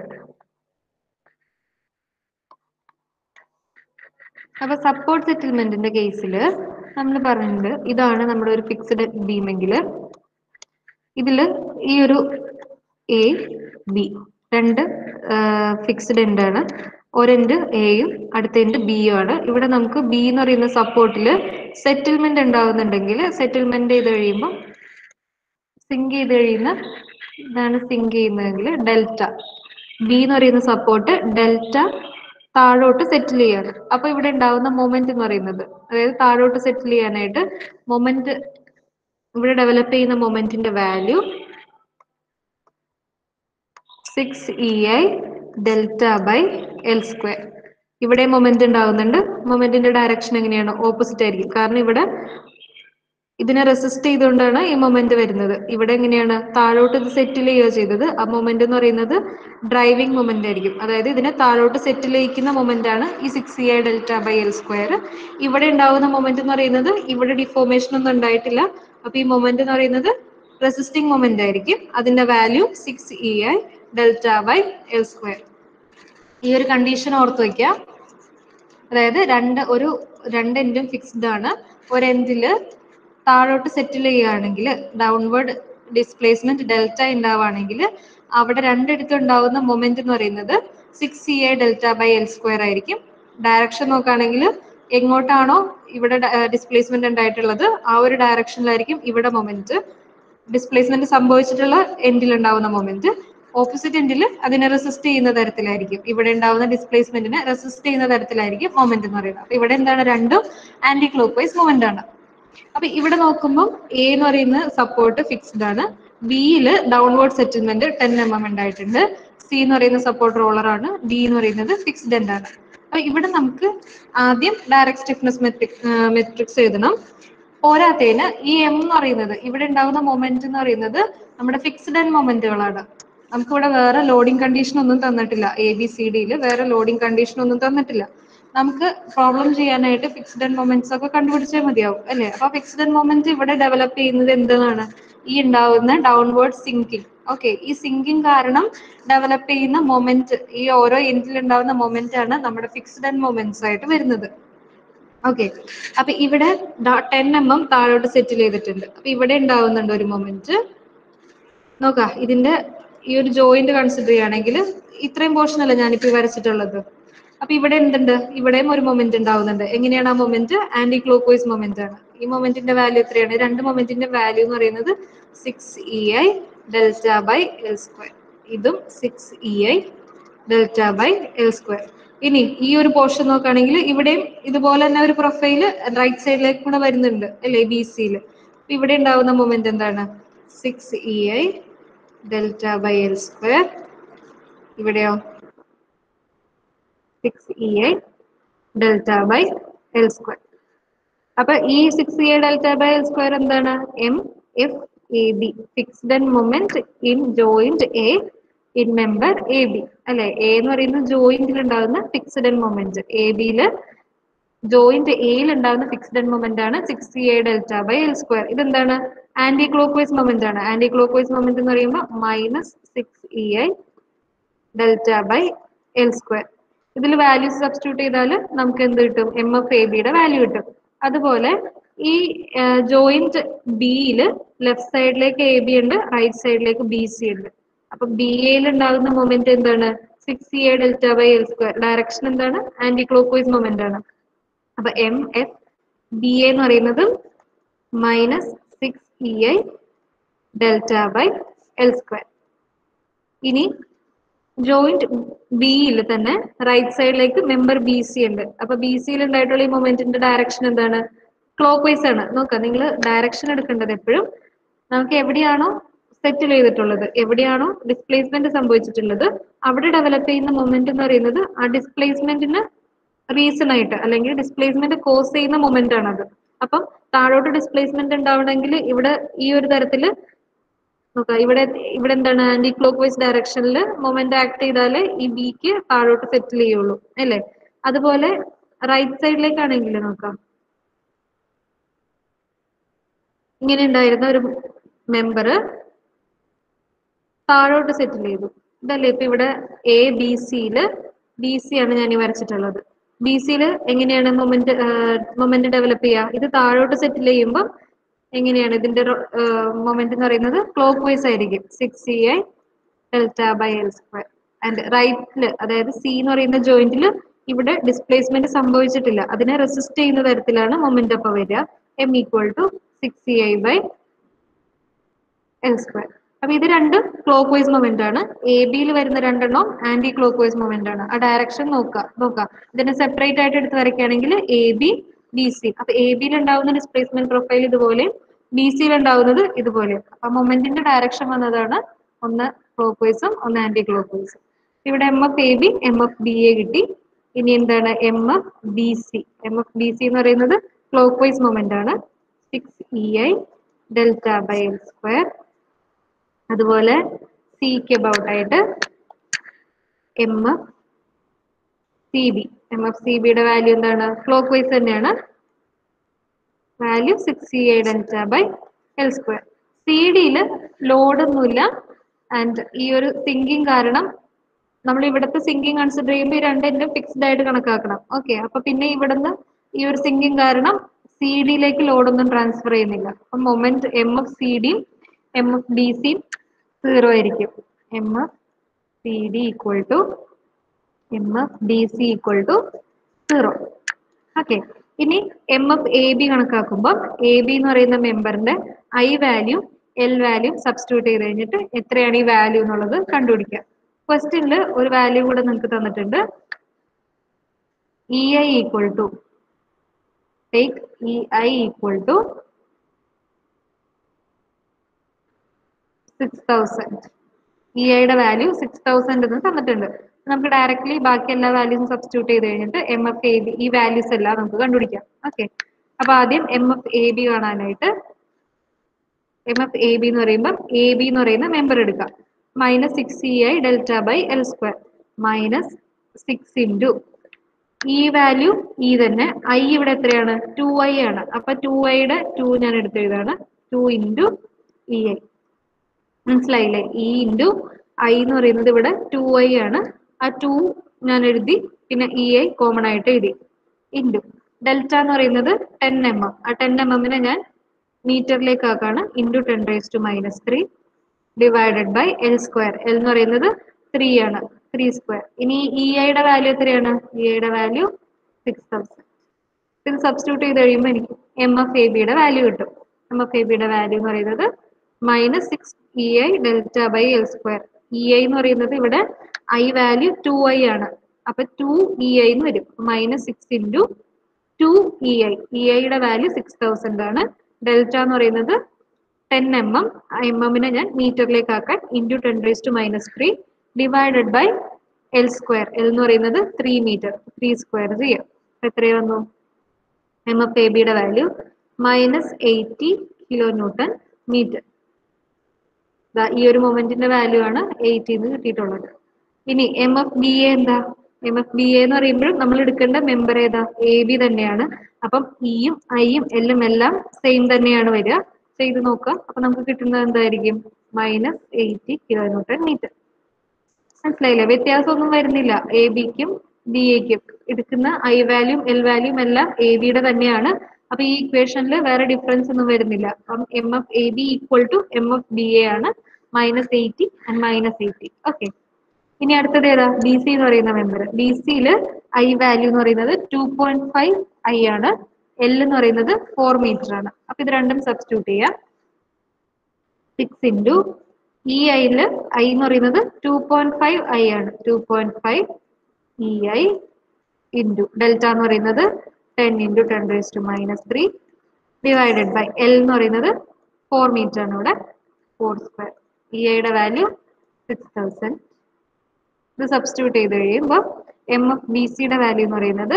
അപ്പൊ സപ്പോർട്ട് സെറ്റിൽമെന്റിന്റെ കേസിൽ നമ്മൾ പറഞ്ഞിട്ടുണ്ട് ഇതാണ് നമ്മുടെ ഒരു ഫിക്സ്ഡ് ബീമെങ്കിൽ ഇതിൽ ഈ ഒരു എ ബി രണ്ട് ഫിക്സ്ഡ് എൻഡ് ആണ് ഒരെൻഡ് എയും അടുത്ത എൻഡ് ബിയും ആണ് ഇവിടെ നമുക്ക് ബി എന്ന് പറയുന്ന സപ്പോർട്ടിൽ സെറ്റിൽമെന്റ് ഉണ്ടാവുന്നുണ്ടെങ്കിൽ സെറ്റിൽമെന്റ് ചെയ്ത് കഴിയുമ്പോൾ സിങ്ക് ചെയ്ത് കഴിയുന്ന ഇതാണ് സിങ്ക് ചെയ്യുന്നതെങ്കിൽ ഡെൽറ്റ ബി എന്ന് പറയുന്ന സപ്പോർട്ട് ഡെൽറ്റ താഴോട്ട് സെറ്റിൽ ചെയ്യാണ് അപ്പൊ ഇവിടെ ഉണ്ടാവുന്ന മൊമെന്റ് എന്ന് പറയുന്നത് അതായത് താഴോട്ട് സെറ്റിൽ ചെയ്യാനായിട്ട് മൊമെന്റ് ഇവിടെ ഡെവലപ്പ് ചെയ്യുന്ന മൊമെന്റിന്റെ value six E I delta by L square ഇവിടെ മൊമെന്റ് ഉണ്ടാവുന്നുണ്ട് മൊമെന്റിന്റെ ഡയറക്ഷൻ എങ്ങനെയാണ് ഓപ്പോസിറ്റ് ആയിരിക്കും കാരണം ഇവിടെ ഇതിനെ റെസിസ്റ്റ് ചെയ്തുകൊണ്ടാണ് ഈ മൊമെന്റ് വരുന്നത് ഇവിടെ എങ്ങനെയാണ് താഴോട്ട് ഇത് സെറ്റിൽ ചെയ്യുക ചെയ്തത് ആ മൊമെന്റ് എന്ന് പറയുന്നത് ഡ്രൈവിംഗ് മൊമെന്റ് ആയിരിക്കും അതായത് ഇതിനെ താഴോട്ട് സെറ്റിൽ ചെയ്യിക്കുന്ന മൊമെന്റ് ആണ് ഈ six E delta by L square ഇവിടെ ഉണ്ടാവുന്ന മൊമെന്റ് എന്ന് പറയുന്നത് ഇവിടെ ഡിഫോർമേഷൻ ഒന്നും ഉണ്ടായിട്ടില്ല അപ്പൊ ഈ മൊമെന്റ് എന്ന് പറയുന്നത് റെസിസ്റ്റിംഗ് മൊമെന്റ് ആയിരിക്കും അതിന്റെ value six E I delta by L square ഈ ഒരു കണ്ടീഷൻ ഓർത്ത് വയ്ക്കുക അതായത് രണ്ട് ഒരു രണ്ട് എൻഡും ഫിക്സ്ഡ് ആണ് ഒരു എൻഡില് താഴോട്ട് സെറ്റിൽ ചെയ്യുകയാണെങ്കിൽ ഡൗൺവേർഡ് ഡിസ്പ്ലേസ്മെന്റ് ഡെൽറ്റ ഉണ്ടാവുകയാണെങ്കിൽ അവിടെ രണ്ടിടത്തും ഉണ്ടാവുന്ന മൊമെന്റ് എന്ന് പറയുന്നത് six C A delta by L square ആയിരിക്കും ഡയറക്ഷൻ നോക്കുകയാണെങ്കിൽ എങ്ങോട്ടാണോ ഇവിടെ ഡിസ്പ്ലേസ്മെന്റ് ഉണ്ടായിട്ടുള്ളത് ആ ഒരു ഡയറക്ഷനിലായിരിക്കും ഇവിടെ മൊമെന്റ് ഡിസ്പ്ലേസ്മെന്റ് സംഭവിച്ചിട്ടുള്ള എൻഡിൽ ഉണ്ടാവുന്ന മൊമെന്റ് ഓപ്പോസിറ്റ് എൻഡിൽ അതിനെ റെസിസ്റ്റ് ചെയ്യുന്ന തരത്തിലായിരിക്കും ഇവിടെ ഉണ്ടാവുന്ന ഡിസ്പ്ലേസ്മെന്റിനെ റെസിസ്റ്റ് ചെയ്യുന്ന തരത്തിലായിരിക്കും മൊമെന്റ് എന്ന് പറയുന്നത് അപ്പൊ ഇവിടെ എന്താണ് രണ്ടും ആന്റി ക്ലോക്ക് വൈസ് മൊമെന്റ് ആണ് അപ്പൊ ഇവിടെ നോക്കുമ്പോൾ എ എന്ന് പറയുന്ന സപ്പോർട്ട് ഫിക്സ്ഡ് ആണ് ബിയില് downward settlement ten M M ഉണ്ടായിട്ടുണ്ട് സി എന്ന് പറയുന്ന സപ്പോർട്ട് റോളർ ആണ് ഡി എന്ന് പറയുന്നത് ഫിക്സ്ഡ് എൻഡ് ആണ് അപ്പൊ ഇവിടെ നമുക്ക് ആദ്യം ഡയറക്ട് സ്റ്റിഫ്നെസ് മെട്രിക് മെട്രിക്സ് എഴുതണം പോരാത്തതിന് ഈ എം എന്ന് പറയുന്നത് ഇവിടെ ഉണ്ടാകുന്ന മൊമെന്റ് എന്ന് പറയുന്നത് നമ്മുടെ ഫിക്സ്ഡ് എൻഡ് മൊമെന്റുകളാണ് നമുക്ക് ഇവിടെ വേറെ ലോഡിംഗ് കണ്ടീഷൻ ഒന്നും തന്നിട്ടില്ല എ ബി സി ഡിയിൽ വേറെ ലോഡിംഗ് കണ്ടീഷൻ ഒന്നും തന്നിട്ടില്ല നമുക്ക് പ്രോബ്ലം ചെയ്യാനായിട്ട് ഫിക്സ്ഡ് എൻഡ് മൊമെന്റ്സ് ഒക്കെ കണ്ടുപിടിച്ചാൽ മതിയാവും അല്ലെ അപ്പൊ ഫിക്സ്ഡ് എൻഡ് മൊമെന്റ് ഇവിടെ ഡെവലപ്പ് ചെയ്യുന്നത് എന്താണ് ഈ ഉണ്ടാവുന്ന ഡൗൺവേർഡ് സിങ്കിങ് ഓക്കെ ഈ സിങ്കിങ് കാരണം ഡെവലപ്പ് ചെയ്യുന്ന മൊമെന്റ് ഈ ഓരോ എൻഡിൽ ഉണ്ടാവുന്ന മൊമെന്റ് ആണ് നമ്മുടെ ഫിക്സ്ഡ് എൻഡ് മൊമെന്റ്സ് ആയിട്ട് വരുന്നത് ഓക്കെ അപ്പൊ ഇവിടെ ടെൻ എം എം താഴോട്ട് സെറ്റിൽ ചെയ്തിട്ടുണ്ട് അപ്പൊ ഇവിടെ ഉണ്ടാവുന്നുണ്ട് ഒരു മൊമെന്റ് നോക്കാം ഇതിന്റെ ഈ ഒരു ജോയിന്റ് കൺസിഡർ ചെയ്യുകയാണെങ്കിൽ ഇത്രയും പോർഷൻ അല്ല ഞാനിപ്പോ വരച്ചിട്ടുള്ളത് അപ്പൊ ഇവിടെ എന്തുണ്ട് ഇവിടെയും ഒരു മൊമെന്റ് ഉണ്ടാവുന്നുണ്ട് എങ്ങനെയാണ് ആ moment clock vice moment ആണ് ഈ മൊമെന്റിന്റെ വാല്യൂ എത്രയാണ് രണ്ട് മൊമെന്റിന്റെ വാല്യൂ എന്ന് പറയുന്നത് six E I delta by L square ഇതും six E I delta by L square ഇനി ഈ ഒരു പോർഷൻ നോക്കുകയാണെങ്കിൽ ഇവിടെയും ഇതുപോലെ തന്നെ ഒരു പ്രൊഫൈല് റൈറ്റ് സൈഡിലേക്ക് കൂടെ വരുന്നുണ്ട് അല്ലേ ബി സിയിൽ ഇവിടെ ഉണ്ടാവുന്ന മൊമെന്റ് എന്താണ് six E I delta by L square ഇവിടെയോ six E I delta by L square അപ്പൊ ഈ six E I delta by L square എന്താണ് M F A B fixed end moment in joint A in member A B അല്ലെ A എന്ന് പറയുന്നത് ജോയിന്റിൽ ഉണ്ടാകുന്ന fixed end moment A ബിയില് joint എയിൽ ഉണ്ടാകുന്ന ഫിക്സ്ഡ് ആൻഡ് മൊമെന്റ് ആണ് six C A delta by L square ഇതെന്താണ് ആന്റി ക്ലോക്ക് വൈസ് മൊമെന്റ് ആണ് ആന്റി ക്ലോക്ക് വൈസ് മൊമെന്റ് എന്ന് പറയുമ്പോൾ minus six E I delta by L square ഇതിൽ values substitute ചെയ്താൽ നമുക്ക് എന്ത് കിട്ടും എം എഫ് എ ബിയുടെ വാല്യൂ കിട്ടും അതുപോലെ ഈ ജോയിന്റ് ബിയിൽ ലെഫ്റ്റ് സൈഡിലേക്ക് എ ബി ഉണ്ട് റൈറ്റ് സൈഡിലേക്ക് ബി സി ഉണ്ട് അപ്പൊ ബി എയിൽ ഉണ്ടാകുന്ന മൊമെന്റ് എന്താണ് six C A delta by L square direction എന്താണ് ആന്റി ക്ലോക്ക് വൈസ് മൊമെന്റ് ആണ് അപ്പൊ എം എഫ് ബി എ എന്ന് പറയുന്നത് minus six E I delta by L square ഇനി ജോയിന്റ് ബിയിൽ തന്നെ റൈറ്റ് സൈഡിലേക്ക് മെമ്പർ ബി സി ഉണ്ട് അപ്പൊ ബി സിയിൽ ഉണ്ടായിട്ടുള്ള ഈ മൊമെന്റിന്റെ ഡയറക്ഷൻ എന്താണ് ക്ലോക്ക് വൈസ് ആണ് നോക്കാം നിങ്ങൾ ഡയറക്ഷൻ എടുക്കേണ്ടത് എപ്പോഴും നമുക്ക് എവിടെയാണോ സെറ്റിൽ ചെയ്തിട്ടുള്ളത് എവിടെയാണോ ഡിസ്പ്ലേസ്മെന്റ് സംഭവിച്ചിട്ടുള്ളത് അവിടെ ഡെവലപ്പ് ചെയ്യുന്ന മൊമെന്റ് എന്ന് പറയുന്നത് ആ ഡിസ്പ്ലേസ്മെന്റിന് റീസൺ ആയിട്ട് അല്ലെങ്കിൽ ഡിസ്പ്ലേസ്മെന്റ് കോസ് ചെയ്യുന്ന മൊമെന്റ് ആണ് അത് അപ്പം താഴോട്ട് ഡിസ്പ്ലേസ്മെന്റ് ഉണ്ടാവണമെങ്കിൽ ഇവിടെ ഈ ഒരു തരത്തില് നോക്കാം ഇവിടെ ഇവിടെ എന്താണ് ആന്റി ക്ലോക്ക് വൈസ് ഡയറക്ഷനിൽ മൊമെന്റ് ആക്ട് ചെയ്താലേ ഈ ബിക്ക് താഴോട്ട് സെറ്റിൽ ചെയ്യുള്ളൂ അല്ലേ അതുപോലെ റൈറ്റ് സൈഡിലേക്കാണെങ്കിൽ നോക്കാം ഇങ്ങനെ ഉണ്ടായിരുന്ന ഒരു മെമ്പർ താഴോട്ട് സെറ്റിൽ ചെയ്തു ഇതല്ലേ ഇപ്പൊ ഇവിടെ എ ബി സിയില് ബി സി ആണ് ഞാൻ ഈ വരച്ചിട്ടുള്ളത് ബി സിയിൽ എങ്ങനെയാണ് മൊമെന്റ് മൊമെന്റ് ഡെവലപ്പ് ചെയ്യുക ഇത് താഴോട്ട് സെറ്റിൽ ചെയ്യുമ്പോൾ എങ്ങനെയാണ് ഇതിന്റെ മൊമെന്റ് എന്ന് പറയുന്നത് ക്ലോക്ക് വൈസ് ആയിരിക്കും six C I delta by L square and റൈറ്റില് അതായത് സി എന്ന് പറയുന്ന ജോയിന്റിൽ ഇവിടെ ഡിസ്പ്ലേസ്മെന്റ് സംഭവിച്ചിട്ടില്ല അതിനെ റെസിസ്റ്റ് ചെയ്യുന്ന തരത്തിലാണ് മൊമെന്റ് അപ്പൊ വരിക M equal to six C I by L square അപ്പൊ ഇത് രണ്ടും ക്ലോക്ക് വൈസ് മൊമെന്റ് ആണ് എ ബിയിൽ വരുന്ന രണ്ടെണ്ണം ആന്റി ക്ലോക്ക് വൈസ് മൊമെന്റ് ആണ് ആ ഡയറക്ഷൻ നോക്കുക നോക്കാം ഇതിനെ സെപ്പറേറ്റ് ആയിട്ട് എടുത്ത് വരയ്ക്കുകയാണെങ്കിൽ എ ബി ബി സി അപ്പൊ എ ബിയിൽ ഉണ്ടാവുന്ന ഡിസ്പ്ലേസ്മെന്റ് പ്രൊഫൈൽ ഇതുപോലെ ബി സിയിൽ ഉണ്ടാവുന്നത് ഇതുപോലെ അപ്പൊ മൊമെന്റിന്റെ ഡയറക്ഷൻ വന്നതാണ് ഒന്ന് ക്ലോക്ക് വൈസും ഒന്ന് ആന്റി ക്ലോക്ക് വൈസും ഇവിടെ M F A B M F B A കിട്ടി ഇനി എന്താണ് M F B C M F B C എന്ന് പറയുന്നത് ക്ലോക്ക് വൈസ് മൊമെന്റ് ആണ് six E I delta by L square അതുപോലെ സിക്ക് അബൌട്ട് ആയിട്ട് M F C B M F C ബിയുടെ വാല്യൂ എന്താണ് ക്ലോക്ക് വൈസ് തന്നെയാണ് value six C A delta by L square C ഡിയിൽ ലോഡൊന്നുമില്ല ആൻഡ് ഈ ഒരു സിങ്കിങ് കാരണം നമ്മൾ ഇവിടുത്തെ സിങ്കിങ് കൺസിഡർ ചെയ്യുമ്പോൾ ഈ രണ്ടിനും ഫിക്സ്ഡ് ആയിട്ട് കണക്കാക്കണം ഓക്കെ അപ്പൊ പിന്നെ ഇവിടുന്ന് ഈ ഒരു സിങ്കിങ് കാരണം സി ഡിയിലേക്ക് ലോഡൊന്നും ട്രാൻസ്ഫർ ചെയ്യുന്നില്ല അപ്പൊ മൊമെന്റ് എം എഫ് സി ഡിയും എം എഫ് ബി സിയും സീറോ ആയിരിക്കും M F C D equal to M F D C equal to zero okay ഇനി എം എഫ് എ ബി കണക്കാക്കുമ്പോൾ എ ബി എന്ന് പറയുന്ന മെമ്പറിന്റെ I value L value substitute ചെയ്ത് കഴിഞ്ഞിട്ട് എത്രയാണ് ഈ വാല്യൂ എന്നുള്ളത് കണ്ടുപിടിക്കുക ക്വസ്റ്റ്യനിൽ ഒരു വാല്യൂ കൂടെ നിങ്ങൾക്ക് തന്നിട്ടുണ്ട് E I equal to take E I equal to six thousand E ഐയുടെ വാല്യൂ സിക്സ് തൗസൻഡ് എന്ന് തന്നിട്ടുണ്ട് നമുക്ക് ഡയറക്ട്ലി ബാക്കി എല്ലാ വാല്യൂസും സബ്സ്റ്റിറ്റ്യൂട്ട് ചെയ്ത് കഴിഞ്ഞിട്ട് എം എഫ് എ ബി ഈ വാല്യൂസ് എല്ലാം നമുക്ക് കണ്ടുപിടിക്കാം ഓക്കെ അപ്പൊ ആദ്യം എം എഫ് എ ബി കാണാനായിട്ട് എം എഫ് എ ബി എന്ന് പറയുമ്പോൾ എ ബി എന്ന് പറയുന്ന മെമ്പർ എടുക്കാം minus six E I delta by L square minus six into ഈ വാല്യൂ ഈ തന്നെ ഐ ഇവിടെ എത്രയാണ് ടു ഐ ആണ് അപ്പൊ ടു ഐയുടെ ടു ഞാൻ എടുത്തെഴുതാണ് ടു ഇൻറ്റു ഇ ഐ മനസ്സിലായില്ലേ ഇ ഇൻറ്റു ഐ എന്ന് പറയുന്നത് ഇവിടെ ടു ഐ ആണ് ആ ടു ഞാൻ എഴുതി പിന്നെ ഇ ഐ കോമൺ ആയിട്ട് എഴുതി ഇൻറ്റു ഡെൽറ്റ എന്ന് പറയുന്നത് ടെൻ എം എം ആ ടെൻ എം എമ്മിനെ ഞാൻ മീറ്ററിലേക്ക് ആക്കാണ് into ten raise to minus three divided by L square L എന്ന് പറയുന്നത് ത്രീ ആണ് ത്രീ സ്ക്വയർ ഇനി ഇ ഐയുടെ വാല്യൂ എത്രയാണ് ഇ ഐയുടെ വാല്യൂ സിക്സ് തൗസൻഡ് ഇത് സബ്സ്റ്റിറ്റ്യൂട്ട് ചെയ്ത് കഴിയുമ്പോൾ എനിക്ക് എം എഫ് എ ബിയുടെ വാല്യൂ കിട്ടും എം എഫ് എ ബിയുടെ വാല്യൂ എന്ന് പറയുന്നത് minus six E I delta by L square E I എന്ന് പറയുന്നത് ഇവിടെ ഐ വാല്യൂ ടു ഐ ആണ് അപ്പൊ ടു ഇ ഐ എന്ന് വരും minus six into two E I E ഐയുടെ വാല്യൂ സിക്സ് തൗസൻഡ് ആണ് ഡെൽറ്റ എന്ന് പറയുന്നത് ടെൻ എം എം എം എമ്മിനെ ഞാൻ മീറ്ററിലേക്ക് ആക്കാൻ into ten raise to minus three divided by L square L എന്ന് പറയുന്നത് ത്രീ മീറ്റർ ത്രീ സ്ക്വയർ ചെയ്യാം എത്രയോ വന്നു എം എഫ് എ ബിയുടെ value minus eighty kilo newton metre ഈ ഒരു മൊമെന്റിന്റെ വാല്യൂ ആണ് എയ്റ്റി എന്ന് കിട്ടിയിട്ടുള്ളത് ഇനി എം എഫ് ബി എ എന്താ എം എഫ് ബി എ എന്ന് പറയുമ്പോൾ നമ്മൾ എടുക്കേണ്ട മെമ്പർ ഏതാ എ ബി തന്നെയാണ് അപ്പം ഇയും ഐയും എല്ലും എല്ലാം സെയിം തന്നെയാണ് വരിക ചെയ്ത് നോക്കാം അപ്പൊ നമുക്ക് കിട്ടുന്നത് എന്തായിരിക്കും minus eighty kilo newton metre മനസ്സിലായില്ലേ വ്യത്യാസമൊന്നും വരുന്നില്ല എ ബിക്കും ബി എക്കും എടുക്കുന്ന ഐ വാല്യൂം എൽ വാല്യൂം എല്ലാം എ ബിയുടെ തന്നെയാണ് അപ്പൊ ഈ ഇക്വേഷനിൽ വേറെ ഡിഫറൻസ് ഒന്നും വരുന്നില്ല അപ്പം M F A B equal to M F B A ആണ് minus eighty and minus eighty okay ഇനി അടുത്തത് ഏതാ ബി സി എന്ന് പറയുന്ന മെമ്പർ ബി സിയിൽ ഐ വാല്യൂ എന്ന് പറയുന്നത് ടു പോയിന്റ് ഫൈവ് ഐ ആണ് എൽ എന്ന് പറയുന്നത് ഫോർ മീറ്റർ ആണ് അപ്പൊ ഇത് രണ്ടും സബ്സ്റ്റിറ്റ്യൂട്ട് ചെയ്യാം സിക്സ് ഇൻറ്റു ഇ ഐയിൽ ഐ എന്ന് പറയുന്നത് ടു പോയിന്റ് ഫൈവ് ഐ ആണ് two point five E I into delta എന്ന് പറയുന്നത് ten into ten raise to minus three divided by L എന്ന് പറയുന്നത് ഫോർ മീറ്റർ ആണ് ഇവിടെ ഫോർ സ്ക്വയർ ഇ ഐയുടെ വാല്യൂ സിക്സ് തൗസൻഡ് ഇത് സബ്സ്റ്റിറ്റ്യൂട്ട് ചെയ്ത് കഴിയുമ്പോൾ എം എഫ് ബി സിയുടെ വാല്യൂ എന്ന് പറയുന്നത്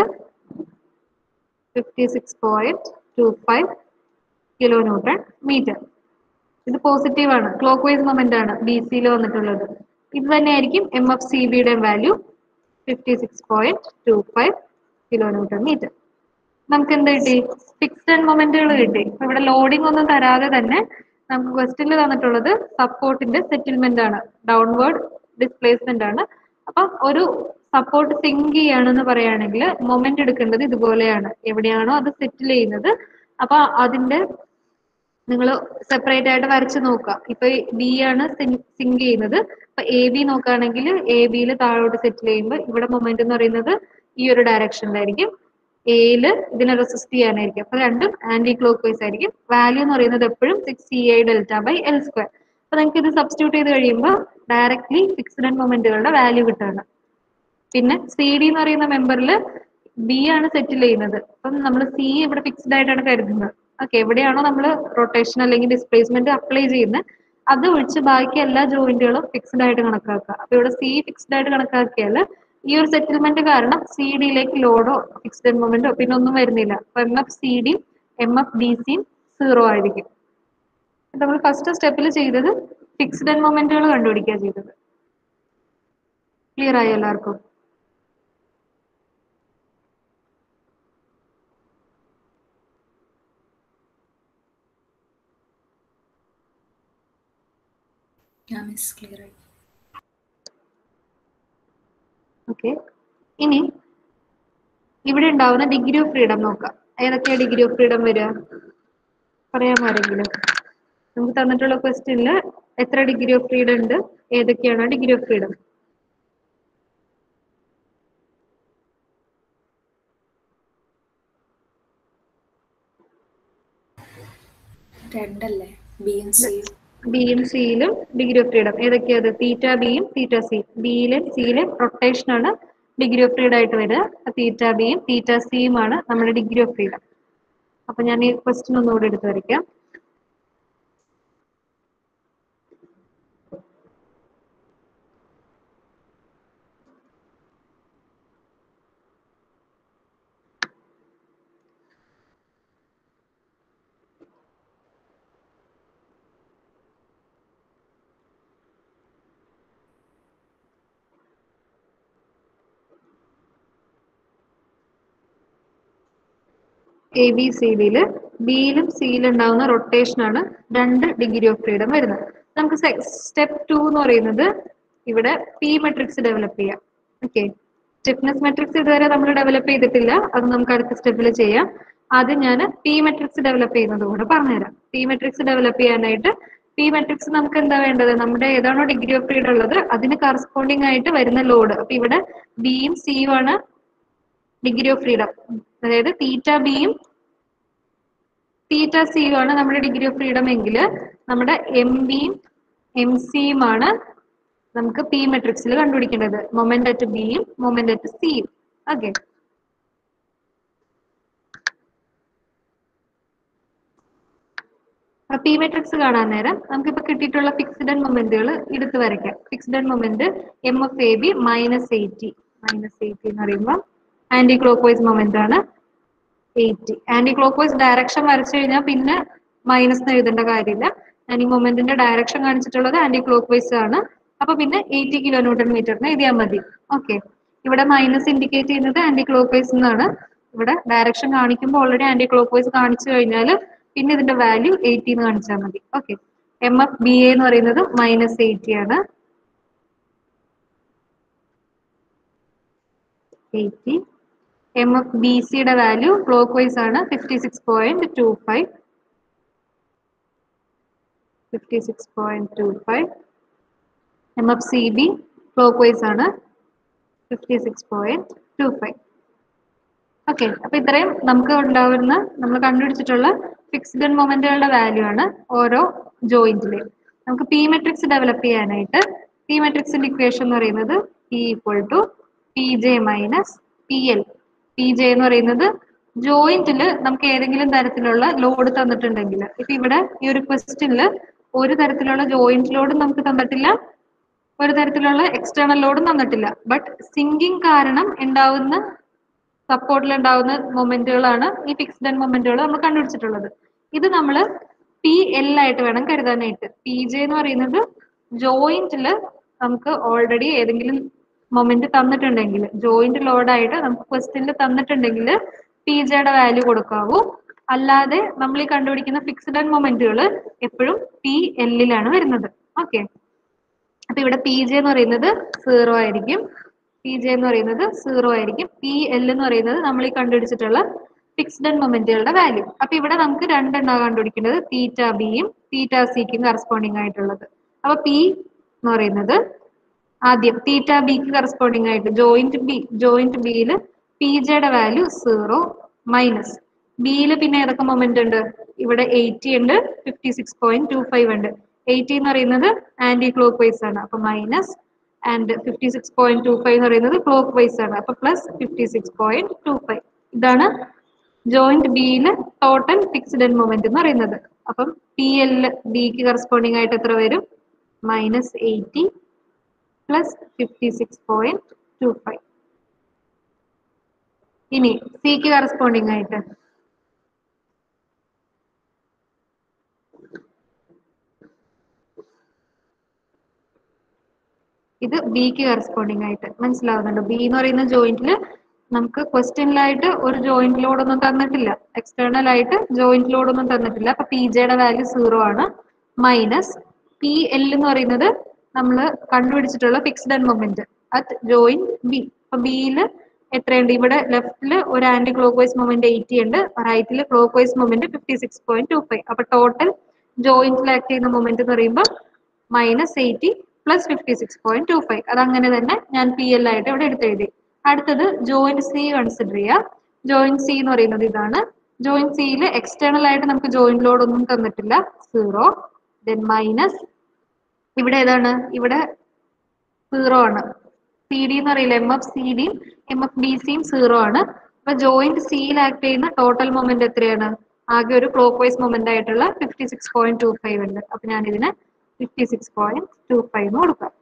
fifty six point two five kilo newton metre ഇത് പോസിറ്റീവ് ആണ് ക്ലോക്ക് വൈസ് മൊമെന്റ് ആണ് ബി സിയിൽ വന്നിട്ടുള്ളത് ഇത് തന്നെയായിരിക്കും എം എഫ് സി ബിയുടെ value fifty six point two five kilo newton metre നമുക്ക് എന്ത് കിട്ടി ഫിക്സ്ഡ് മൊമെന്റുകൾ കിട്ടി ഇപ്പൊ ഇവിടെ ലോഡിംഗ് ഒന്നും തരാതെ തന്നെ നമുക്ക് ക്വസ്റ്റ്യനിൽ തന്നിട്ടുള്ളത് സപ്പോർട്ടിന്റെ സെറ്റിൽമെന്റ് ആണ് ഡൗൺവേർഡ് ഡിസ്പ്ലേസ്മെന്റ് ആണ് അപ്പൊ ഒരു സപ്പോർട്ട് സിങ്ക് ചെയ്യുകയാണെന്ന് പറയുകയാണെങ്കിൽ മൊമെന്റ് എടുക്കേണ്ടത് ഇതുപോലെയാണ് എവിടെയാണോ അത് സെറ്റിൽ ചെയ്യുന്നത് അപ്പൊ അതിന്റെ നിങ്ങൾ സെപ്പറേറ്റ് ആയിട്ട് വരച്ച് നോക്കുക ഇപ്പൊ ബി ആണ് സിങ്ക് ചെയ്യുന്നത് അപ്പൊ എ ബി നോക്കുകയാണെങ്കിൽ എ ബിയിൽ താഴോട്ട് സെറ്റിൽ ചെയ്യുമ്പോൾ ഇവിടെ മൊമെന്റ് എന്ന് പറയുന്നത് ഈ ഒരു ഡയറക്ഷനിലായിരിക്കും എയിൽ ഇതിനെ റെസിസ്റ്റ് ചെയ്യാനായിരിക്കും അപ്പൊ രണ്ടും ആന്റി ക്ലോക്ക് വൈസ് ആയിരിക്കും വാല്യൂ എന്ന് പറയുന്നത് എപ്പോഴും six C I delta by L square അപ്പൊ നിങ്ങൾക്ക് ഇത് സബ്സ്റ്റിറ്റ്യൂട്ട് ചെയ്ത് കഴിയുമ്പോൾ ഡയറക്ട്ലി ഫിക്സ്ഡ് ആൻഡ് മൊമെന്റുകളുടെ വാല്യൂ കിട്ടുകയാണ് പിന്നെ സി ഡി എന്ന് പറയുന്ന മെമ്പറിൽ ബി ആണ് സെറ്റിൽ ചെയ്യുന്നത് അപ്പം നമ്മൾ സി ഇവിടെ ഫിക്സ്ഡ് ആയിട്ടാണ് കരുതുന്നത് ഓക്കെ എവിടെയാണോ നമ്മൾ റൊട്ടേഷൻ അല്ലെങ്കിൽ ഡിസ്പ്ലേസ്മെന്റ് അപ്ലൈ ചെയ്യുന്നത് അത് ഒഴിച്ച് ബാക്കി എല്ലാ ജോയിന്റുകളും ഫിക്സ്ഡ് ആയിട്ട് കണക്കാക്കുക അപ്പൊ ഇവിടെ സി ഫിക്സ്ഡ് ആയിട്ട് കണക്കാക്കിയാൽ ഈ ഒരു സെറ്റിൽമെന്റ് കാരണം സി ഡിയിലേക്ക് ലോഡോ ഫിക്സ്ഡ് മൊമെന്റോ പിന്നെ ഒന്നും വരുന്നില്ല അപ്പൊ എം എഫ് സി ഡിയും എം എഫ് ഡി സിയും സീറോ ആയിരിക്കും നമ്മൾ ഫസ്റ്റ് സ്റ്റെപ്പിൽ ചെയ്തത് ഫിക്സ്ഡ് മൊമെന്റുകൾ കണ്ടുപിടിക്കുക ചെയ്തത് ക്ലിയർ ആയോ എല്ലാവർക്കും Yeah, miss, clear ആയി ഓക്കെ ഇനി ഇവിടെ ഉണ്ടാവുന്ന ഡിഗ്രി ഓഫ് ഫ്രീഡം നോക്കാം ഏതൊക്കെയാ ഡിഗ്രി ഓഫ് ഫ്രീഡം വരിക പറയാമോ ആരെങ്കിലും നമുക്ക് തന്നിട്ടുള്ള ക്വസ്റ്റ്യനിൽ എത്ര ഡിഗ്രി ഓഫ് ഫ്രീഡം ഉണ്ട് ഏതൊക്കെയാണ് ഡിഗ്രി ഓഫ് ഫ്രീഡം രണ്ടല്ലേ ബിയും സിയും ബിയും സിയിലും ഡിഗ്രി ഓഫ് ഫ്രീഡം ഏതൊക്കെയത് തീറ്റ ബിയും തീറ്റ സി ബിയിലും സിയിലും റൊട്ടേഷൻ ആണ് ഡിഗ്രി ഓഫ് ഫ്രീഡം ആയിട്ട് വരിക തീറ്റ ബിയും തീറ്റ സിയും ആണ് നമ്മുടെ ഡിഗ്രി ഓഫ് ഫ്രീഡം അപ്പൊ ഞാൻ ഈ ക്വസ്റ്റ്യൻ ഒന്നുകൂടി എടുത്ത് വരയ്ക്കാം എ ബി സി ഡിയില് ബിയിലും സിയിലും ഉണ്ടാവുന്ന റൊട്ടേഷൻ ആണ് രണ്ട് ഡിഗ്രി ഓഫ് ഫ്രീഡം വരുന്നത് നമുക്ക് സ്റ്റെപ്പ് ടു എന്ന് പറയുന്നത് ഇവിടെ പി മെട്രിക്സ് ഡെവലപ്പ് ചെയ്യാം ഓക്കെ സ്റ്റിഫ്നെസ് മെട്രിക്സ് ഇതുവരെ നമ്മൾ ഡെവലപ്പ് ചെയ്തിട്ടില്ല അത് നമുക്ക് അടുത്ത സ്റ്റെപ്പിൽ ചെയ്യാം ആദ്യം ഞാൻ പി മെട്രിക്സ് ഡെവലപ്പ് ചെയ്യുന്നത് കൂടെ പറഞ്ഞുതരാം പി മെട്രിക്സ് ഡെവലപ്പ് ചെയ്യാനായിട്ട് പി മെട്രിക്സ് നമുക്ക് എന്താ വേണ്ടത് നമ്മുടെ ഏതാണോ ഡിഗ്രി ഓഫ് ഫ്രീഡം ഉള്ളത് അതിന് കറസ്പോണ്ടിങ് ആയിട്ട് വരുന്ന ലോഡ് അപ്പൊ ഇവിടെ ബിയും സിയും ആണ് ഡിഗ്രി ഓഫ് ഫ്രീഡം അതായത് തീറ്റ ബിയും തീറ്റ സിയും ആണ് നമ്മുടെ ഡിഗ്രി ഓഫ് ഫ്രീഡം എങ്കിൽ നമ്മുടെ എം ബിയും എം സിയും ആണ് നമുക്ക് പി മെട്രിക്സിൽ കണ്ടുപിടിക്കേണ്ടത് മൊമെന്റ് അറ്റ് ബിയും മൊമെന്റ് അറ്റ് സിയും ഓക്കെ പി മെട്രിക്സ് കാണാൻ നേരം നമുക്കിപ്പോ കിട്ടിയിട്ടുള്ള ഫിക്സ്ഡ് ആൻഡ് മൊമെന്റുകൾ എടുത്ത് വരയ്ക്കാം fixed end moment M F A B minus eighty minus eighty എന്ന് പറയുമ്പോൾ ആന്റി ക്ലോക്ക് വൈസ് മൊമെന്റ് ആണ് eighty anticlockwise direction വരച്ചു കഴിഞ്ഞാൽ പിന്നെ മൈനസ് എഴുതേണ്ട കാര്യമില്ല ഞാൻ ഈ മൊമെന്റിന്റെ ഡയറക്ഷൻ കാണിച്ചിട്ടുള്ളത് ആന്റി ക്ലോക്ക് വൈസ് ആണ് അപ്പൊ പിന്നെ എയ്റ്റി കിലോ ന്യൂട്ടൺ മീറ്ററിന് എഴുതിയാൽ മതി ഓക്കെ ഇവിടെ മൈനസ് ഇൻഡിക്കേറ്റ് ചെയ്യുന്നത് ആന്റി ക്ലോക്ക് വൈസ് എന്നാണ് ഇവിടെ ഡയറക്ഷൻ കാണിക്കുമ്പോൾ ഓൾറെഡി ആന്റി ക്ലോക്ക് വൈസ് കാണിച്ചു കഴിഞ്ഞാൽ പിന്നെ ഇതിന്റെ വാല്യൂ എയ്റ്റി എന്ന് കാണിച്ചാൽ മതി okay M F B A എന്ന് പറയുന്നത് മൈനസ് എയ്റ്റി ആണ് എയ്റ്റി എം എഫ് ബി സിയുടെ വാല്യൂ ക്ലോക്ക് വൈസ് ആണ് fifty six point two five fifty six point two five M F C B clock vice ആണ് fifty six point two five okay അപ്പൊ ഇത്രയും നമുക്ക് ഉണ്ടാവുന്ന നമ്മൾ കണ്ടുപിടിച്ചിട്ടുള്ള ഫിക്സ്ഡ് മൊമെന്റുകളുടെ വാല്യൂ ആണ് ഓരോ ജോയിന്റിലെയും നമുക്ക് പി മെട്രിക്സ് ഡെവലപ്പ് ചെയ്യാനായിട്ട് പി മെട്രിക്സിന്റെ ഇക്വേഷൻ എന്ന് പറയുന്നത് P equal to P J minus P L P J എന്ന് പറയുന്നത് ജോയിന്റിൽ നമുക്ക് ഏതെങ്കിലും തരത്തിലുള്ള ലോഡ് തന്നിട്ടുണ്ടെങ്കിൽ ഇപ്പൊ ഇവിടെ ഈ ഒരു ക്വസ്റ്റ്യനിൽ ഒരു തരത്തിലുള്ള ജോയിന്റ് ലോഡും നമുക്ക് തന്നിട്ടില്ല ഒരു തരത്തിലുള്ള എക്സ്റ്റേണൽ ലോഡും തന്നിട്ടില്ല ബട്ട് സിങ്കിങ് കാരണം ഉണ്ടാവുന്ന സപ്പോർട്ടിൽ ഉണ്ടാവുന്ന മൊമെന്റുകളാണ് ഈ ഫിക്സ്ഡ് ആൻഡ് മൊമെന്റുകൾ നമ്മൾ കണ്ടുപിടിച്ചിട്ടുള്ളത് ഇത് നമ്മൾ പി എൽ ആയിട്ട് വേണം കരുതാനായിട്ട് പി ജെ എന്ന് പറയുന്നത് ജോയിന്റിൽ നമുക്ക് ഓൾറെഡി ഏതെങ്കിലും മൊമെന്റ് തന്നിട്ടുണ്ടെങ്കിൽ ജോയിന്റ് ലോഡായിട്ട് നമുക്ക് ക്വസ്റ്റ്യനിൽ തന്നിട്ടുണ്ടെങ്കിൽ പി ജെയുടെ വാല്യൂ കൊടുക്കാവൂ അല്ലാതെ നമ്മൾ ഈ കണ്ടുപിടിക്കുന്ന ഫിക്സ്ഡ് ആൻഡ് മൊമെന്റുകൾ എപ്പോഴും പി എല്ലിലാണ് വരുന്നത് ഓക്കെ അപ്പൊ ഇവിടെ പി ജെ എന്ന് പറയുന്നത് സീറോ ആയിരിക്കും പി ജെ എന്ന് പറയുന്നത് സീറോ ആയിരിക്കും പി എൽ എന്ന് പറയുന്നത് നമ്മൾ ഈ കണ്ടുപിടിച്ചിട്ടുള്ള ഫിക്സ്ഡ് ആൻഡ് മൊമെന്റുകളുടെ വാല്യൂ അപ്പൊ ഇവിടെ നമുക്ക് രണ്ടെണ്ണം കണ്ടുപിടിക്കേണ്ടത് തീറ്റ ബിയും തീറ്റ സിക്കും കറസ്പോണ്ടിങ് ആയിട്ടുള്ളത് അപ്പൊ പി എന്ന് പറയുന്നത് ആദ്യം തീറ്റ ബിക്ക് കറസ്പോണ്ടിങ് ആയിട്ട് ജോയിന്റ് ബി ജോയിന്റ് ബിയിൽ പി ജെയുടെ വാല്യൂ സീറോ മൈനസ് ബിയിൽ പിന്നെ ഏതൊക്കെ മൊമെന്റ് ഉണ്ട് ഇവിടെ എയ്റ്റി ഉണ്ട് fifty six point two five ഉണ്ട് എയ്റ്റി എന്ന് പറയുന്നത് ആന്റി ക്ലോക്ക് വൈസ് ആണ് അപ്പൊ minus and fifty six point two five എന്ന് പറയുന്നത് ക്ലോക്ക് വൈസ് ആണ് അപ്പൊ plus fifty six point two five ഇതാണ് joint ബിയില് total fixed N moment എന്ന് പറയുന്നത് അപ്പം പി എൽ ബിക്ക് കറസ്പോണ്ടിങ് ആയിട്ട് എത്ര വരും minus eighty plus fifty six point two five ഇനി സിക്ക് കറസ്പോണ്ടിങ് ആയിട്ട് ഇത് ബിക്ക് കറസ്പോണ്ടിങ് ആയിട്ട് മനസ്സിലാവുന്നുണ്ടോ ബി എന്ന് പറയുന്ന ജോയിന്റിൽ നമുക്ക് ക്വസ്റ്റ്യനിലായിട്ട് ഒരു ജോയിന്റ് ലോഡ് ഒന്നും തന്നിട്ടില്ല എക്സ്റ്റേണൽ ആയിട്ട് ജോയിന്റ് ലോഡ് ഒന്നും തന്നിട്ടില്ല അപ്പൊ പി ജെയുടെ വാല്യൂ സീറോ ആണ് മൈനസ് പി എൽ എന്ന് പറയുന്നത് നമ്മൾ കണ്ടുപിടിച്ചിട്ടുള്ള fixed end moment at joint B അപ്പൊ ബിയിൽ എത്രയുണ്ട് ഇവിടെ ലെഫ്റ്റിൽ ഒരു clock vice moment eighty ഉണ്ട് റൈറ്റിൽ clock vice moment fifty six point two five അപ്പൊ ടോട്ടൽ ജോയിന്റിൽ ആക്ട് ചെയ്യുന്ന മൊമെന്റ് എന്ന് പറയുമ്പോൾ minus eighty plus fifty six point two five അത് അങ്ങനെ തന്നെ ഞാൻ പി എൽ ആയിട്ട് ഇവിടെ എടുത്തെഴുതി അടുത്തത് ജോയിന്റ് സി കൺസിഡർ ചെയ്യുക ജോയിന്റ് സി എന്ന് പറയുന്നത് ഇതാണ് ജോയിന്റ് സിയിൽ എക്സ്റ്റേണൽ ആയിട്ട് നമുക്ക് ജോയിന്റ് ലോഡ് ഒന്നും തന്നിട്ടില്ല സീറോ ദെൻ മൈനസ് ഇവിടെ ഏതാണ് ഇവിടെ സീറോ ആണ് സി ഡി എന്ന് അറിയില്ല എം എഫ് സി ഡിയും എം എഫ് ബി സിയും സീറോ ആണ് അപ്പൊ ജോയിന്റ് സിയിൽ ആക്ട് ചെയ്യുന്ന ടോട്ടൽ മൊമെന്റ് എത്രയാണ് ആകെ ഒരു ക്ലോക്ക് വൈസ് മൊമെന്റ് ആയിട്ടുള്ള fifty six point two five ഉണ്ട് അപ്പൊ ഞാൻ ഇതിന് fifty six point two five എന്ന് കൊടുക്കാം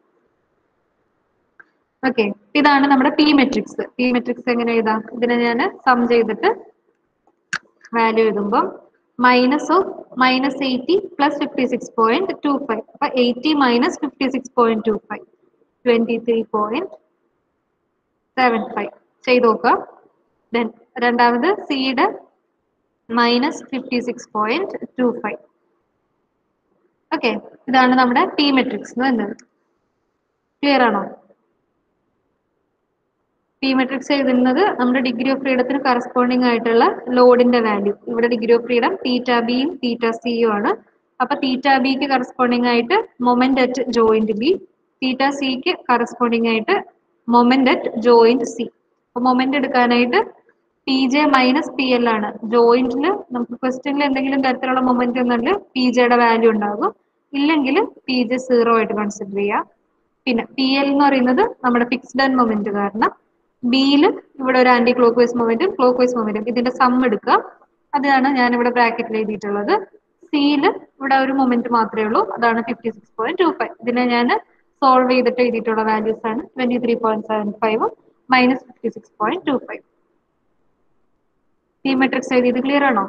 ഓക്കെ ഇതാണ് നമ്മുടെ പി മെട്രിക്സ് പി മെട്രിക്സ് എങ്ങനെ എഴുതാം ഇതിനെ ഞാൻ സം ചെയ്തിട്ട് വാല്യൂ എഴുതുമ്പോൾ minus of minus eighty plus fifty six point two five അപ്പൊ eighty minus fifty six point two five twenty three point seven five ചെയ്ത് നോക്കാം ദെൻ രണ്ടാമത് സിയുടെ minus fifty six point two five okay ഇതാണ് നമ്മുടെ P matrix എന്ന് പറയുന്നത് clear ആണോ പി മെട്രിക്സ് എഴുതുന്നത് നമ്മുടെ ഡിഗ്രി ഓഫ് ഫ്രീഡത്തിന് കറസ്പോണ്ടിങ് ആയിട്ടുള്ള ലോഡിന്റെ വാല്യൂ ഇവിടെ ഡിഗ്രി ഓഫ് ഫ്രീഡം തീറ്റ ബിയും തീറ്റ സിയും ആണ് അപ്പൊ തീറ്റ ബിക്ക് കറസ്പോണ്ടിങ് ആയിട്ട് moment at joint B theta സിക്ക് കറസ്പോണ്ടിങ് ആയിട്ട് മൊമെന്റ് അറ്റ് ജോയിന്റ് സി അപ്പൊ മൊമെന്റ് എടുക്കാനായിട്ട് P J minus P L ആണ് ജോയിന്റിൽ നമുക്ക് ക്വസ്റ്റ്യനിൽ എന്തെങ്കിലും തരത്തിലുള്ള മൊമെന്റ് എന്നുണ്ടെങ്കിൽ പി ജെയുടെ വാല്യൂ ഉണ്ടാകും ഇല്ലെങ്കിൽ പി ജെ സീറോ ആയിട്ട് കൺസിഡർ ചെയ്യാം പിന്നെ പി എൽ എന്ന് പറയുന്നത് നമ്മുടെ ഫിക്സ്ഡ് ആൻഡ് മൊമെന്റ് കാരണം ബിയിൽ ഇവിടെ ഒരു ആന്റി ക്ലോക്ക് വൈസ് മൊമെന്റും ക്ലോക്ക് വൈസ് മൊമെന്റും ഇതിന്റെ സം എടുക്കുക അതാണ് ഞാൻ ഇവിടെ ബ്രാക്കറ്റിൽ എഴുതിയിട്ടുള്ളത് സിയിൽ ഇവിടെ ഒരു മൊമെന്റ് മാത്രമേ ഉള്ളൂ അതാണ് fifty six point two five ഇതിനെ ഞാൻ സോൾവ് ചെയ്തിട്ട് എഴുതിയിട്ടുള്ള വാല്യൂസ് ആണ് ട്വന്റി ത്രീ പോയിന്റ് സെവൻ ഫൈവും minus fifty six point two five ഈ മെട്രിക്സ് എഴുതിയത് ക്ലിയർ ആണോ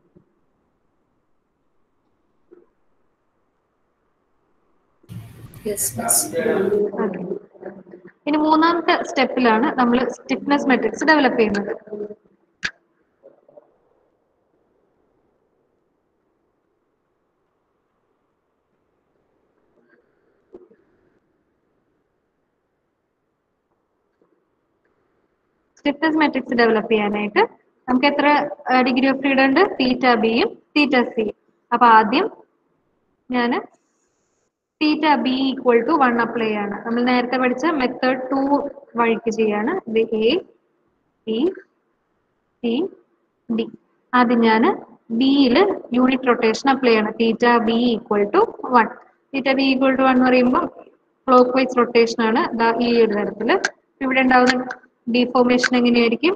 യെസ് മിസ് Okay. ഇനി മൂന്നാമത്തെ സ്റ്റെപ്പിലാണ് നമ്മൾ സ്റ്റിഫ്നെസ് മെട്രിക്സ് ഡെവലപ്പ് ചെയ്യുന്നത് സ്റ്റിഫ്നെസ് മെട്രിക്സ് ഡെവലപ്പ് ചെയ്യാനായിട്ട് നമുക്ക് എത്ര ഡിഗ്രി ഓഫ് ഫ്രീഡം ഉണ്ട് തീറ്റ ബിയും തീറ്റ സിയും അപ്പൊ ആദ്യം ഞാൻ theta B equal to one apply ചെയ്യാണ് നമ്മൾ നേരത്തെ പഠിച്ച മെത്തേഡ് ടു വഴിക്ക് ചെയ്യാണ് ഇത് എ ബി സി ഡി ആദ്യം ഞാൻ ബിയിൽ യൂണിറ്റ് റൊട്ടേഷൻ അപ്ലൈ ചെയ്യണം theta B equal to one theta B equal to one എന്ന് പറയുമ്പോൾ ക്ലോക്ക് വൈസ് റൊട്ടേഷൻ ആണ് ദാ ഈ ഒരു തരത്തില് ഇവിടെ ഉണ്ടാവുന്ന ഡിഫോർമേഷൻ എങ്ങനെയായിരിക്കും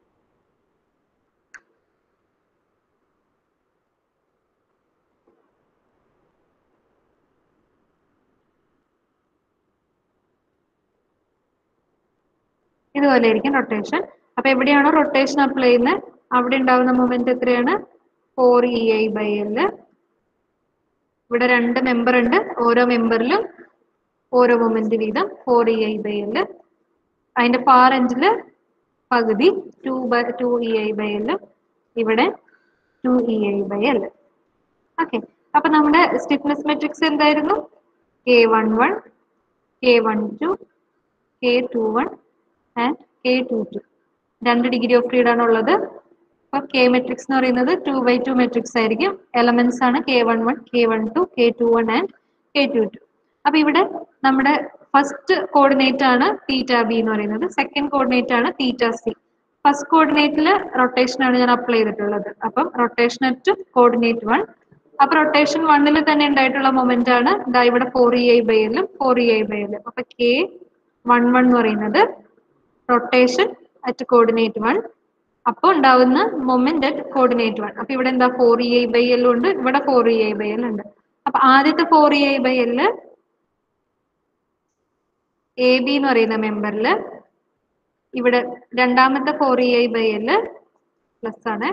ഇതുപോലെ ആയിരിക്കും റൊട്ടേഷൻ അപ്പൊ എവിടെയാണോ റൊട്ടേഷൻ അപ്ലൈ ചെയ്യുന്നത് അവിടെ ഉണ്ടാവുന്ന മൊമെന്റ് എത്രയാണ് four E I by L ഇവിടെ രണ്ട് മെമ്പർ ഉണ്ട് ഓരോ മെമ്പറിലും ഓരോ മൊമെന്റ് വീതം four E I by L അതിന്റെ ഫാർ എൻഡില് പകുതി two by two E I by L ഇവിടെ two E I by L okay അപ്പൊ നമ്മുടെ സ്റ്റിഫ്നെസ് മെട്രിക്സ് എന്തായിരുന്നു K one one K one two K two one and K two two രണ്ട് degree of freedom ആണ് ഉള്ളത് അപ്പൊ K matrix എന്ന് പറയുന്നത് ടു ബൈ ടു മെട്രിക്സ് ആയിരിക്കും എലമെന്റ്സ് ആണ് K one one K one two K two one and K two two അപ്പൊ ഇവിടെ നമ്മുടെ ഫസ്റ്റ് കോർഡിനേറ്റ് ആണ് തീറ്റ ബി എന്ന് പറയുന്നത് സെക്കൻഡ് കോർഡിനേറ്റ് ആണ് തീറ്റ സി ഫസ്റ്റ് കോർഡിനേറ്റിൽ റൊട്ടേഷൻ ആണ് ഞാൻ അപ്ലൈ ചെയ്തിട്ടുള്ളത് അപ്പം റൊട്ടേഷൻ അറ്റ് കോർഡിനേറ്റ് വൺ അപ്പൊ റൊട്ടേഷൻ വണ്ണിൽ തന്നെ ഉണ്ടായിട്ടുള്ള മൊമെന്റ് ആണ് ഇതാ ഇവിടെ ഫോർ ഇ ഐ ബൈ എല്ലും ഫോർ ഇ ഐ ബൈ എല്ലും അപ്പൊ കെ വൺ വൺ എന്ന് പറയുന്നത് റൊട്ടേഷൻ അറ്റ് കോർഡിനേറ്റ് വൺ അപ്പോൾ ഉണ്ടാവുന്ന മൊമെന്റ് അറ്റ് കോർഡിനേറ്റ് വൺ അപ്പൊ ഇവിടെ എന്താ ഫോർ ഇ ഐ ബൈ എല്ലും ഉണ്ട് ഇവിടെ four E I by L ഉണ്ട് അപ്പൊ ആദ്യത്തെ four E I by L A B എന്ന് പറയുന്ന മെമ്പറിൽ ഇവിടെ രണ്ടാമത്തെ four E I by L plus ആണ്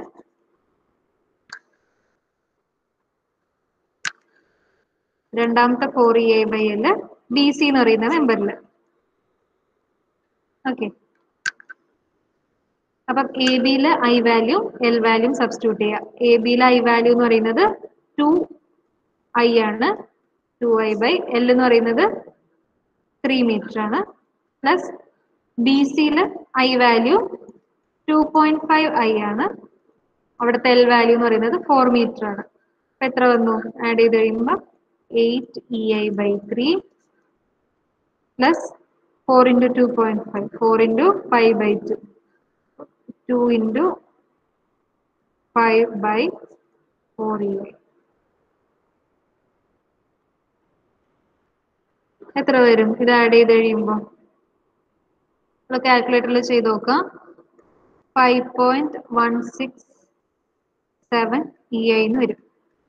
രണ്ടാമത്തെ four E I by L B C എന്ന് പറയുന്ന മെമ്പറിൽ ഓക്കെ അപ്പം എ ബിയിൽ I value L value substitute ചെയ്യാം എ ബിയിലെ ഐ വാല്യൂ എന്ന് പറയുന്നത് ടു ഐ ആണ് ടു ഐ ബൈ എൽ എന്ന് പറയുന്നത് ത്രീ മീറ്റർ ആണ് പ്ലസ് ബി സിയിൽ I value two point five I ആണ് അവിടുത്തെ എൽ വാല്യൂ എന്ന് പറയുന്നത് ഫോർ മീറ്റർ ആണ് അപ്പൊ എത്ര വന്നു ആഡ് ചെയ്ത് കഴിയുമ്പോൾ eight E I by three plus four into two point five four into five by two two into five by four E I എത്ര വരും ഇത് ആഡ് ചെയ്ത് കഴിയുമ്പോൾ നമ്മൾ കാൽക്കുലേറ്ററിൽ ചെയ്ത് നോക്കാം five point one six seven E I എന്ന് വരും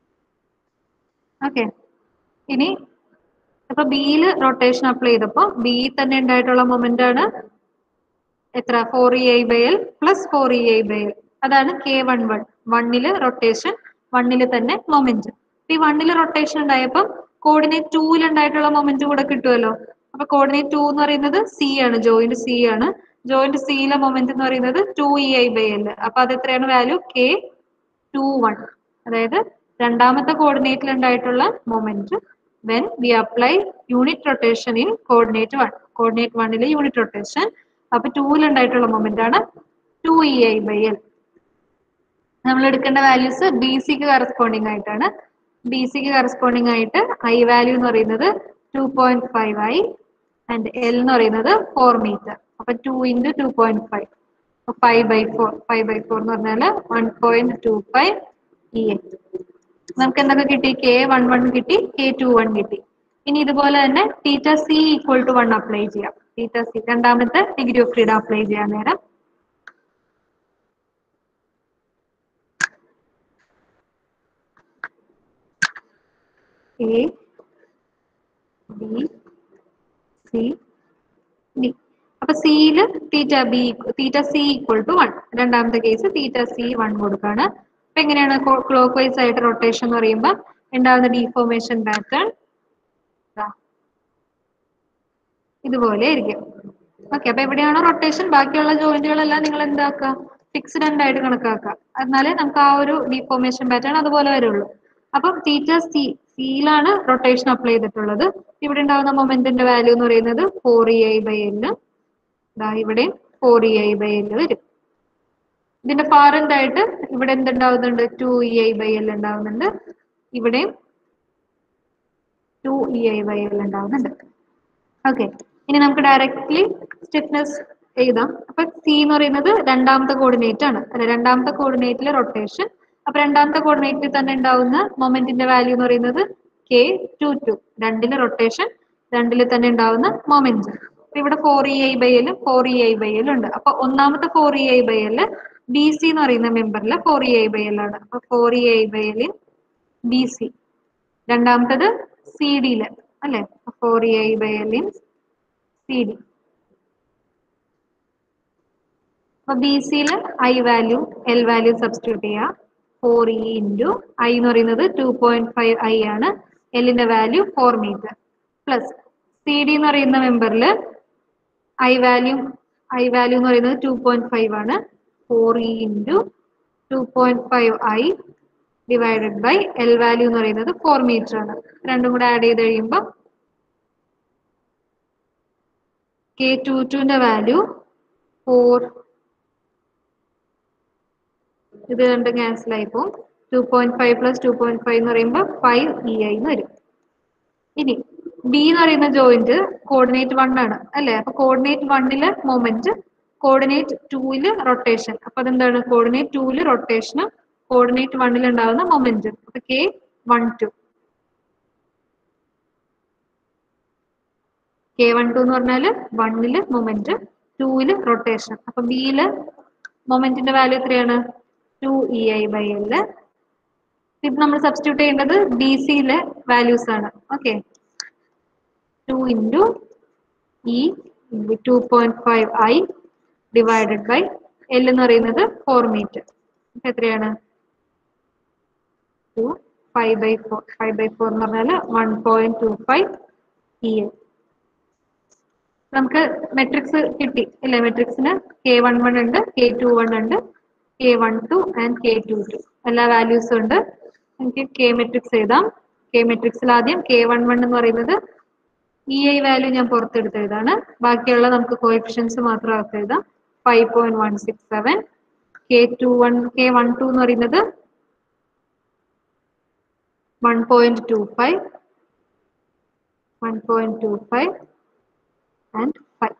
ഓക്കെ ഇനി അപ്പൊ ബിയിൽ റൊട്ടേഷൻ അപ്ലൈ ചെയ്തപ്പോൾ ബി തന്നെ ഉണ്ടായിട്ടുള്ള മൊമെന്റ് ആണ് എത്ര four E I by L plus four E I by L അതാണ് കെ വൺ വൺ വണ്ണില് റൊട്ടേഷൻ വണ്ണില് തന്നെ മൊമെന്റ് ഈ വണ്ണില് റൊട്ടേഷൻ ഉണ്ടായപ്പം കോർഡിനേറ്റ് ടൂവിൽ ഉണ്ടായിട്ടുള്ള മൊമെന്റ് കൂടെ കിട്ടുമല്ലോ അപ്പൊ കോർഡിനേറ്റ് ടു എന്ന് പറയുന്നത് സി ആണ് ജോയിന്റ് സി ആണ് ജോയിന്റ് സിയിലെ മൊമെന്റ് എന്ന് പറയുന്നത് two E I by L അപ്പൊ അത് എത്രയാണ് വാല്യൂ കെ ടു വൺ അതായത് രണ്ടാമത്തെ കോർഡിനേറ്റിൽ ഉണ്ടായിട്ടുള്ള moment when we apply unit rotation in coordinate one coordinate വണ്ണിലെ യൂണിറ്റ് റൊട്ടേഷൻ അപ്പൊ ടൂവിൽ ഉണ്ടായിട്ടുള്ള മൊമെന്റ് ആണ് two E I by L നമ്മൾ എടുക്കേണ്ട വാല്യൂസ് ബി സിക്ക് കറസ്പോണ്ടിങ് ആയിട്ടാണ് ബി സിക്ക് കറസ്പോണ്ടിങ് ആയിട്ട് ഐ വാല്യൂ എന്ന് പറയുന്നത് two point five I and L എന്ന് പറയുന്നത് ഫോർ മീറ്റർ അപ്പൊ two into two point five five by four five by four എന്ന് പറഞ്ഞാൽ one point two five E A നമുക്ക് എന്തൊക്കെ കിട്ടി കെ വൺ വൺ കിട്ടി കെ ടു വൺ കിട്ടി ഇനി ഇതുപോലെ തന്നെ theta C equal to one apply ചെയ്യാം തീറ്റ സി രണ്ടാമത്തെ ഡിഗ്രി ഓഫ് ഫ്രീഡം അപ്ലൈ ചെയ്യാൻ നേരം എ ബി സി ഡി അപ്പൊ സിയില് theta B theta C equal to one രണ്ടാമത്തെ കേസ് തീറ്റ സി വൺ കൊടുക്കാണ് അപ്പൊ എങ്ങനെയാണ് ക്ലോക്ക് വൈസ് ആയിട്ട് റൊട്ടേഷൻ എന്ന് പറയുമ്പോൾ ഉണ്ടാകുന്ന ഡീഫോർമേഷൻ പാറ്റേൺ ഇതുപോലെ ആയിരിക്കും ഓക്കെ അപ്പൊ എവിടെയാണോ റൊട്ടേഷൻ ബാക്കിയുള്ള ജോയിന്റുകളെല്ലാം നിങ്ങൾ എന്താക്കുക ഫിക്സ്ഡ് എൻഡ് ആയിട്ട് കണക്കാക്കുക എന്നാലേ നമുക്ക് ആ ഒരു ഡീഫോർമേഷൻ പാറ്റേൺ അതുപോലെ വരുള്ളൂ അപ്പം തീറ്റ സി സിയിലാണ് റൊട്ടേഷൻ അപ്ലൈ ചെയ്തിട്ടുള്ളത് ഇവിടെ ഉണ്ടാകുന്ന മൊമെന്റിന്റെ വാല്യൂ എന്ന് പറയുന്നത് ഫോർ ഇ ഐ ബൈ എല്ല് ഇവിടെ ഫോർ ഇ ഐ ബൈ എല്ല് വരും ഇതിന്റെ ഫാറന്റ് ആയിട്ട് ഇവിടെ എന്തുണ്ടാവുന്നുണ്ട് two E I by L ഉണ്ടാവുന്നുണ്ട് ഇവിടെയും two E I by L ഉണ്ടാവുന്നുണ്ട് ഓക്കെ ഇനി നമുക്ക് ഡയറക്റ്റ്ലി സ്റ്റിഫ്നെസ് എഴുതാം അപ്പൊ സി എന്ന് പറയുന്നത് രണ്ടാമത്തെ കോർഡിനേറ്റ് ആണ് അല്ലെ രണ്ടാമത്തെ കോർഡിനേറ്റിലെ റൊട്ടേഷൻ അപ്പൊ രണ്ടാമത്തെ കോർഡിനേറ്റിൽ തന്നെ ഉണ്ടാവുന്ന മൊമെന്റിന്റെ വാല്യൂ എന്ന് പറയുന്നത് കെ ടു ടു രണ്ടിലെ റൊട്ടേഷൻ രണ്ടിൽ തന്നെ ഉണ്ടാവുന്ന മൊമെന്റ് ഇവിടെ ഫോർ ഇ ഐ ബൈ എല്ലും ഫോർ ഇ ഐ ബൈ എല്ലും ഉണ്ട് അപ്പൊ ഒന്നാമത്തെ four E I by L B C എന്ന് പറയുന്ന മെമ്പറിൽ four E I by L ആണ് അപ്പൊ ഫോർ ഇ ഐ ബൈ എല്ലിൻ ബി സി രണ്ടാമത്തത് സി ഡിയില് അല്ലെ ഫോർ ഇ ഐ ബൈ എല്ലിൻ സി ഡി അപ്പൊ ബി സിയില് I value L value substitute ചെയ്യാം ഫോർ ഇ ഇൻറ്റു ഐ എന്ന് പറയുന്നത് ടു പോയിന്റ് ഫൈവ് ഐ ആണ് എല്ലിന്റെ value four metre plus C D എന്ന് പറയുന്ന മെമ്പറിൽ ഐ വാല്യൂ ഐ വാല്യൂ എന്ന് പറയുന്നത് ടു പോയിന്റ് ഫൈവ് ആണ് four E into two point five I divided by L value എന്ന് പറയുന്നത് ഫോർ മീറ്റർ ആണ് രണ്ടും കൂടെ ആഡ് ചെയ്ത് കഴിയുമ്പോൾ കെ ടു ടുവിന്റെ വാല്യൂ ഫോർ ഇത് രണ്ടും ക്യാൻസൽ ആയി പോകും two point five plus two point five എന്ന് പറയുമ്പോൾ ഫൈവ് ഇ ഐ എന്ന് വരും ഇനി ബി എന്ന് പറയുന്ന ജോയിന്റ് കോർഡിനേറ്റ് വൺ ആണ് അല്ലെ അപ്പൊ കോർഡിനേറ്റ് വണ്ണില് മൊമെന്റ് കോർഡിനേറ്റ് ടൂവില് റൊട്ടേഷൻ അപ്പൊ അതെന്താണ് കോർഡിനേറ്റ് ടൂവില് റൊട്ടേഷനും കോർഡിനേറ്റ് വണ്ണിൽ ഉണ്ടാവുന്ന മൊമെന്റ് അപ്പൊ K one two K one two എന്ന് പറഞ്ഞാല് വണ്ണില് മൊമെന്റ് ടൂവില് റൊട്ടേഷൻ അപ്പൊ ബിയില് മൊമെന്റിന്റെ വാല്യൂ എത്രയാണ് two E I by L ഇത് നമ്മൾ സബ്സ്റ്റിറ്റ്യൂട്ട് ചെയ്യേണ്ടത് ബി സിയിലെ വാല്യൂസ് ആണ് okay two into E two point five I divided by L എന്ന് പറയുന്നത് ഫോർ മീറ്റർ എത്രയാണ് two five by four five by four എന്ന് പറഞ്ഞാൽ one point two five E L നമുക്ക് മെട്രിക്സ് കിട്ടി ഇല്ലേ മെട്രിക്സിന് കെ വൺ വൺ ഉണ്ട് കെ ടു വൺ ഉണ്ട് K one two and K two two എല്ലാ വാല്യൂസും ഉണ്ട് നമുക്ക് കെ മെട്രിക്സ് എഴുതാം കെ മെട്രിക്സിൽ ആദ്യം കെ വൺ വൺ എന്ന് പറയുന്നത് ഇ ഐ വാല്യൂ ഞാൻ പുറത്തെടുത്ത് എഴുതാണ് ബാക്കിയുള്ള നമുക്ക് കോഎഫിഷ്യൻസ് മാത്രം അകത്ത് എഴുതാം five point one six seven K two one K one two എന്ന് പറയുന്നത് one point two five one point two five and five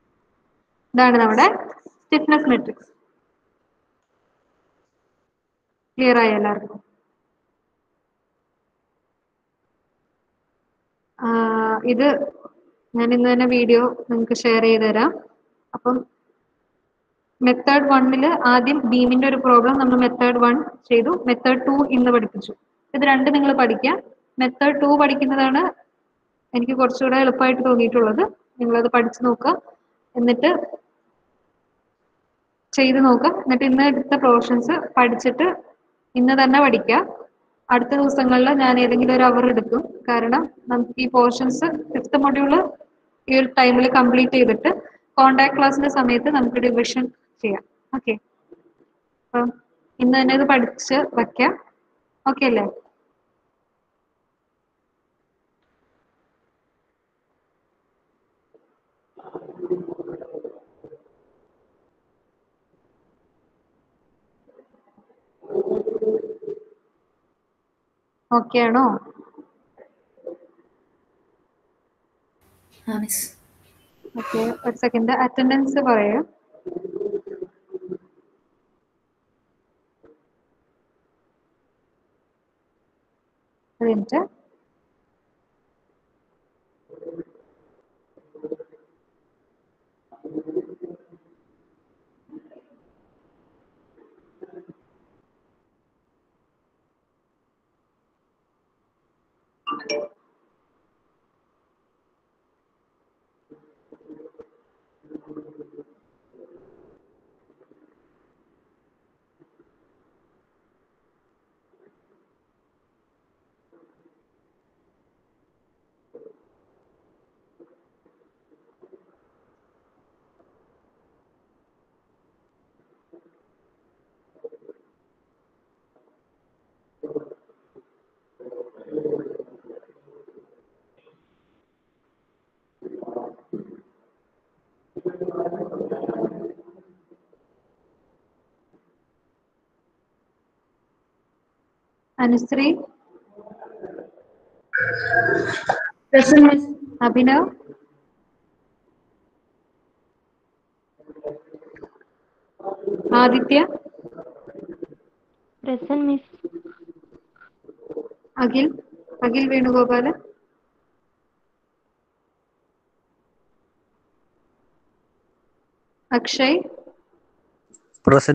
ഇതാണ് നമ്മുടെ സ്റ്റിഫ്നെസ് മെട്രിക്സ് ക്ലിയർ ആയോ എല്ലാവർക്കും ആ, ഇത് ഞാൻ ഇന്ന് തന്നെ വീഡിയോ നിങ്ങൾക്ക് ഷെയർ ചെയ്ത് തരാം അപ്പം മെത്തേഡ് വണ്ണിൽ ആദ്യം ബീമിന്റെ ഒരു പ്രോബ്ലം നമ്മൾ മെത്തേഡ് വൺ ചെയ്തു മെത്തേഡ് ടു ഇന്ന് പഠിപ്പിച്ചു ഇത് രണ്ട് നിങ്ങൾ പഠിക്കാം മെത്തേഡ് ടു പഠിക്കുന്നതാണ് എനിക്ക് കുറച്ചുകൂടെ എളുപ്പമായിട്ട് തോന്നിയിട്ടുള്ളത് നിങ്ങളത് പഠിച്ചു നോക്കുക എന്നിട്ട് ചെയ്ത് നോക്കുക എന്നിട്ട് ഇന്ന് എടുത്ത പോർഷൻസ് പഠിച്ചിട്ട് ഇന്ന് തന്നെ പഠിക്കുക അടുത്ത ദിവസങ്ങളിൽ ഞാൻ ഏതെങ്കിലും ഒരു അവർ എടുക്കും കാരണം നമുക്ക് ഈ പോർഷൻസ് ഫിഫ്ത്ത് മൊഡ്യൂള് ഈ ഒരു ടൈമിൽ കംപ്ലീറ്റ് ചെയ്തിട്ട് കോണ്ടാക്ട് ക്ലാസ്സിന്റെ സമയത്ത് നമുക്ക് ഡിവിഷൻ ചെയ്യാം ഓക്കെ അപ്പം ഇന്ന് തന്നെ ഇത് പഠിച്ച് വെക്കാം ഓക്കെ അല്ലേ ഓക്കെ ആണോ ആ മിസ് ഓക്കെ ഒരു സെക്കൻഡ് അറ്റൻഡൻസ് പറയൂ ഒരു minute Anushree Abhinav Aditya present miss Akhil Akhil Venugopalan Akshay Present.